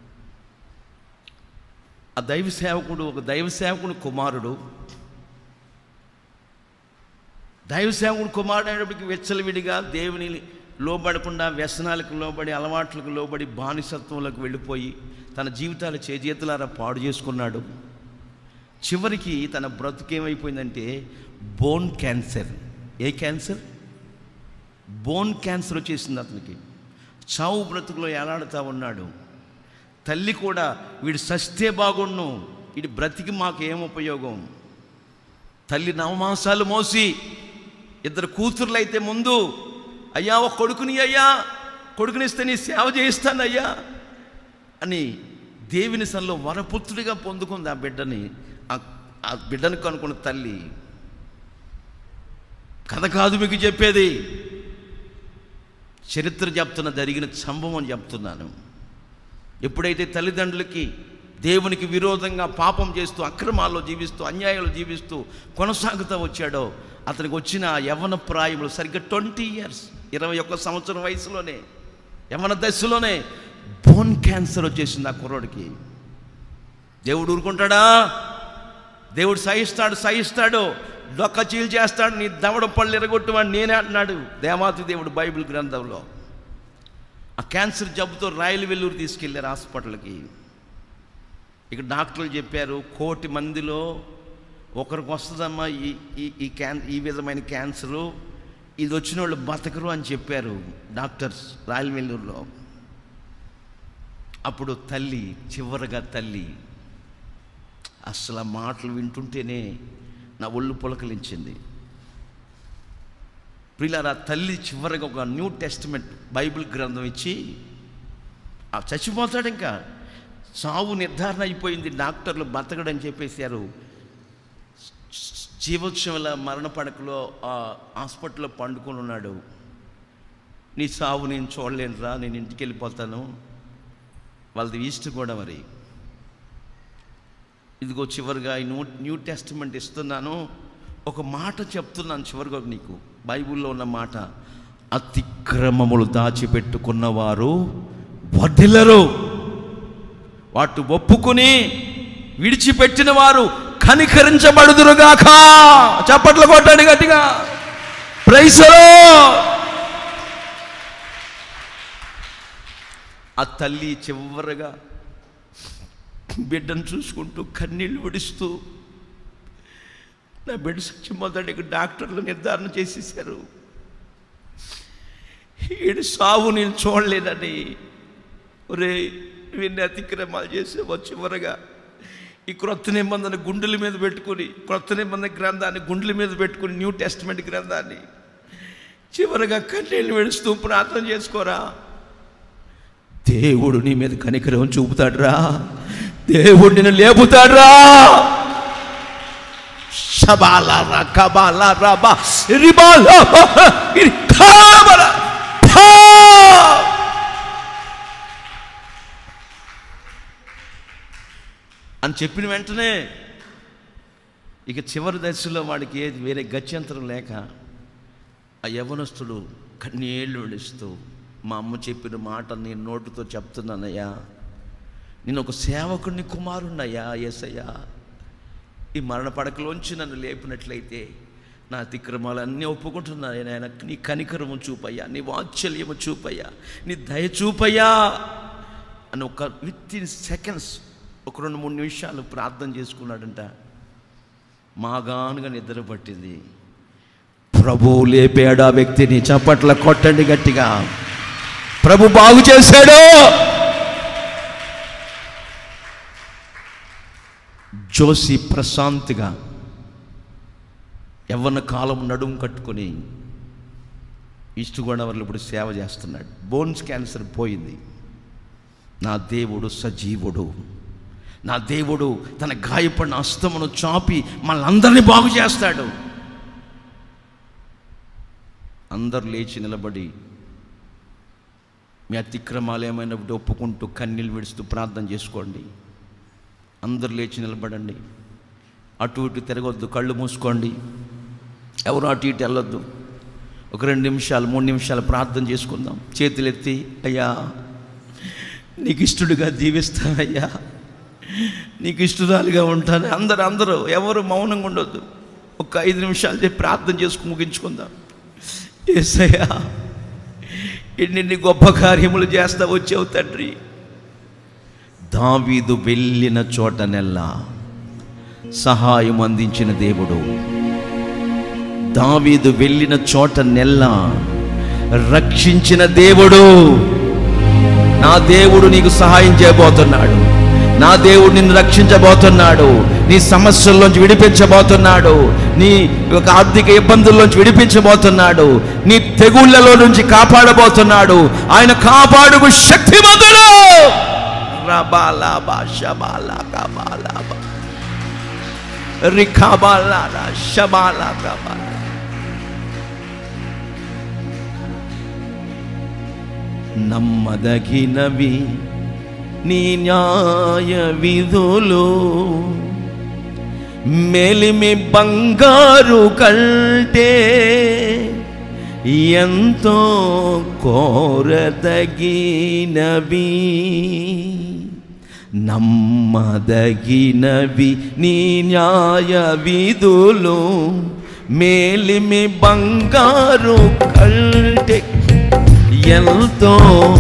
ఆ దైవ సేవకుడు ఒక దైవ సేవకుని కుమారుడు దైవ సేవకుడు కుమారుడు అయినప్పటికీ వెచ్చలవిడిగా దేవుని లోబడకుండా వ్యసనాలకు లోబడి అలవాట్లకు లోబడి బానిసత్వంలోకి వెళ్ళిపోయి తన జీవితాలు చేజేతులారా పాడు చేసుకున్నాడు చివరికి తన బ్రతుకేమైపోయిందంటే బోన్ క్యాన్సర్ ఏ క్యాన్సర్ బోన్ క్యాన్సర్ వచ్చేసింది అతనికి చావు బ్రతుకులో ఎలాడుతూ ఉన్నాడు తల్లి కూడా వీడు సస్తే బాగుండు వీడి బ్రతికి మాకు ఏం ఉపయోగం తల్లి నవమాసాలు మోసి ఇద్దరు కూతుర్లు అయితే ముందు అయ్యా ఒక కొడుకుని అయ్యా కొడుకునిస్తే నీ సేవ చేయిస్తానయ్యా అని దేవుని సన్లో వరపుత్రుడిగా పొందుకుంది ఆ బిడ్డని ఆ- ఆ బిడ్డను కనుక్కున్న తల్లి కథ కాదు మీకు చెప్పేది చరిత్ర చెప్తున్న జరిగిన సంభవం చెప్తున్నాను ఎప్పుడైతే తల్లిదండ్రులకి దేవునికి విరోధంగా పాపం చేస్తూ అక్రమాల్లో జీవిస్తూ అన్యాయాలు జీవిస్తూ కొనసాగుతూ వచ్చాడో అతనికి వచ్చిన ఆ యవ్వన ప్రాయములు సరిగ్గా ట్వంటీ ఇయర్స్ ఇరవై ఒక్క సంవత్సరం వయసులోనే యవ్వన దశలోనే బోన్ క్యాన్సర్ వచ్చేసింది ఆ కుర్రోడికి దేవుడు ఊరుకుంటాడా దేవుడు సహిస్తాడు సహిస్తాడు డొక్క చీల్ చేస్తాడు నీ దవడ పళ్ళు ఎరగొట్టువాడు నేనే అంటున్నాడు దేవాతి దేవుడు బైబిల్ గ్రంథంలో ఆ క్యాన్సర్ జబ్బుతో రాయల వెల్లూరు తీసుకెళ్ళారు హాస్పిటల్కి ఇక డాక్టర్లు చెప్పారు కోటి మందిలో ఒకరికి వస్తుందమ్మా ఈ ఈ ఈ క్యాన్ ఈ విధమైన క్యాన్సరు ఇది వచ్చిన వాళ్ళు బతకరు అని చెప్పారు డాక్టర్స్ రాయల వెల్లూరులో అప్పుడు తల్లి చివరగా తల్లి అసలు ఆ మాటలు వింటుంటేనే నా ఒళ్ళు పులకలించింది ప్రియులారా తల్లి చివరిగా ఒక న్యూ టెస్టిమెంట్ బైబిల్ గ్రంథం ఇచ్చి ఆ చచ్చిపోతాడు ఇంకా సావు నిర్ధారణ అయిపోయింది డాక్టర్లు బతకడని చెప్పేశారు జీవోత్సవాల మరణ పడకలో ఆ హాస్పిటల్లో పండుకొని ఉన్నాడు నీ సావు నేను చూడలేనురా నేను ఇంటికి వెళ్ళిపోతాను వాళ్ళది ఈస్ట్ కూడా మరి ఇదిగో చివరిగా ఈ న్యూ న్యూ టెస్టిమెంట్ ఇస్తున్నాను ఒక మాట చెప్తున్నాను చివరిగా నీకు బైబిల్లో ఉన్న మాట అతిక్రమములు దాచిపెట్టుకున్నవారు వడ్డిల్లరు వాటి ఒప్పుకుని విడిచిపెట్టిన వారు కనికరించబడుదురుగాక చప్పట్లు కొట్టాడు గట్టిగా ప్రైసలో ఆ తల్లి చివరగా బిడ్డను చూసుకుంటూ కన్నీళ్ళు విడుస్తూ నా బిడ్డ చచ్చిపోతాడికి డాక్టర్లు నిర్ధారణ చేసేసారు ఈడు సావు నేను చూడలేదని ఒరే వీడిని అతిక్రమాలు చేసేవో చివరగా ఈ క్రొత్త నిబంధన గుండెల మీద పెట్టుకుని క్రొత్త నిబంధన గ్రంథాన్ని గుండెల మీద పెట్టుకుని న్యూ టెస్ట్మెంట్ గ్రంథాన్ని చివరగా కన్నీళ్ళు విడుస్తూ ప్రార్థన చేసుకోరా దేవుడు నీ మీద కనికరం చూపుతాడురా దేవుడు నిన్ను లేపుతాడురా షబాలా కబాలా రబా రిబాలా ఇరి కాబల థా. అని చెప్పిన వెంటనే ఇక చివరి దశలో వాడికి ఏది వేరే గత్యంతరం లేక ఆ యవనస్తుడు కన్నీళ్ళు విడుస్తూ మా అమ్మ చెప్పిన మాట నేను నోటుతో చెప్తున్నానయ్యా నేను ఒక సేవకుడిని కుమారుణ్ణయ్యా ఎసయ్యా ఈ మరణ పడకలోంచి నన్ను లేపినట్లయితే నా అతిక్రమాలన్నీ ఒప్పుకుంటున్నాను నాయన నీ కనికరము చూపయ్యా నీ వాత్సల్యము చూపయ్యా నీ దయ చూపయ్యా అని ఒక విత్ ఇన్ సెకండ్స్ ఒక రెండు మూడు నిమిషాలు ప్రార్థన చేసుకున్నాడంట మాగానుగా నిద్ర పట్టింది ప్రభు లేపాడు ఆ వ్యక్తిని చప్పట్ల కొట్టండి గట్టిగా ప్రభు బాగు చేశాడు జోసి ప్రశాంతిగా యవ్వన కాలం నడుము కట్టుకొని ఈస్ట్ గోదావరిలో ఇప్పుడు సేవ చేస్తున్నాడు బోన్స్ క్యాన్సర్ పోయింది నా దేవుడు సజీవుడు నా దేవుడు తన గాయపడిన అస్తమును చాపి మనందరినీ బాగు చేస్తాడు అందరు లేచి నిలబడి మీ అతిక్రమాలు ఏమైనా ఒకటి ఒప్పుకుంటూ కన్నీళ్ళు విడుస్తూ ప్రార్థన చేసుకోండి అందరు లేచి నిలబడండి అటు ఇటు తిరగొద్దు కళ్ళు మూసుకోండి ఎవరు అటు ఇటు వెళ్ళొద్దు ఒక రెండు నిమిషాలు మూడు నిమిషాలు ప్రార్థన చేసుకుందాం చేతులు ఎత్తి అయ్యా నీకు ఇష్టడుగా జీవిస్తానయ్యా నీకు ఇష్టరాలుగా ఉంటాను అందరు అందరూ ఎవరు మౌనంగా ఉండొద్దు ఒక ఐదు నిమిషాలు చెప్పి ప్రార్థన చేసుకుని ముగించుకుందాం ఏసయ్యా ఎన్నెన్ని గొప్ప కార్యములు చేస్తా వచ్చావు తండ్రి దావీదు వెళ్ళిన చోటనెల్లా సహాయం అందించిన దేవుడు దావీదు వెళ్ళిన చోట నెల్ల రక్షించిన దేవుడు నా దేవుడు నీకు సహాయం చేయబోతున్నాడు నా దేవుడు నిన్ను రక్షించబోతున్నాడు నీ సమస్యల్లోంచి విడిపించబోతున్నాడు నీ యొక్క ఆర్థిక ఇబ్బందుల్లోంచి విడిపించబోతున్నాడు నీ తెగుళ్ళలో నుంచి కాపాడబోతున్నాడు ఆయన కాపాడుకు శక్తిమంతుడు రబాలాబా షబాలాకాబాలాబా రిఖాబాలాలా షబాలాకాబాలా నమ్మదగినవి నీ న్యాయ విధులు మేలిమి బంగారు కంటే ఎంతో కోరదగినవి నమ్మదగినవి నీ న్యాయ విధులు మేలిమి బంగారు కంటే ఎంతో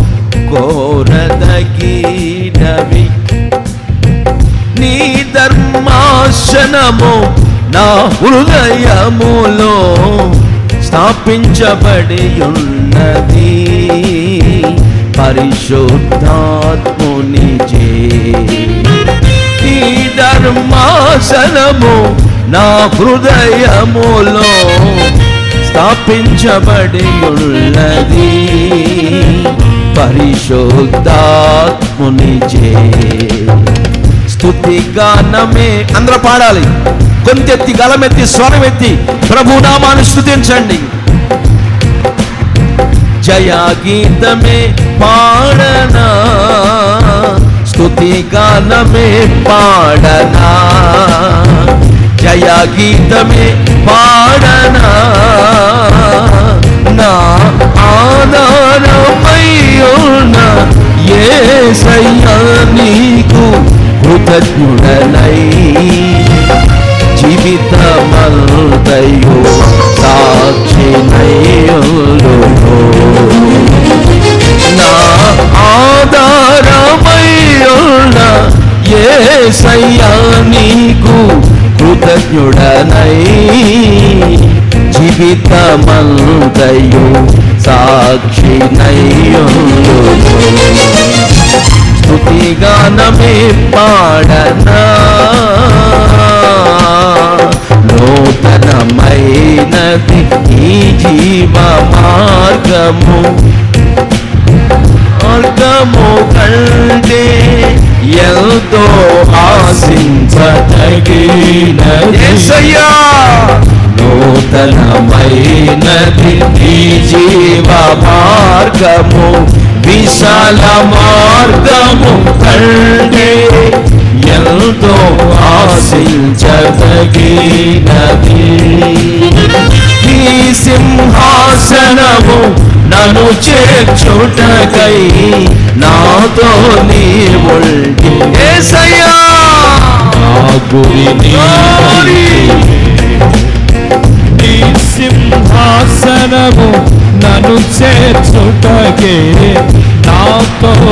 కోరదగినవి నీ ధర్మాసనము నా హృదయములో స్థాపించబడి ఉన్నది పరిశుద్ధాత్ముని చే నీ ధర్మాసనము నా హృదయములో స్థాపించబడి ఉన్నది పరిశుద్ధాత్ముని చే స్తుతి గానమే అందరూ పాడాలి కొంతెత్తి గలమెత్తి స్వరమెత్తి ప్రభునామాన్ని స్తుతించండి జయా గీతమే పాడనా స్తుతి గానమే పాడనా జయా గీతమే పాడనా నా ఆధారమయ్యున్న యేసయ్యా నీకు కృతజ్ఞుడనై జీవితమంతయు సాక్షినయ్యులు నా ఆధారమయ్యున్న యేసయ్యా నీకు కృతజ్ఞుడనై జీవితమంతయు సాక్షినయ్యులు స్తుతిగానమే పాడనా నూతనమైనది ఈ జీవ మార్గము మార్గము కంటే ఎంతో ఆశించదగినది నూతనమైనది ఈ జీవ మార్గము విశాల మార్గము కంటే ఎంతో ఆశించదగినది ఈ సింహాసనము నన్ను చేర్చుటకై నాతో నీ ఉండి ఏసయ్యా నీ సింహాసనము నన్ను చేర్చుటకే నాతో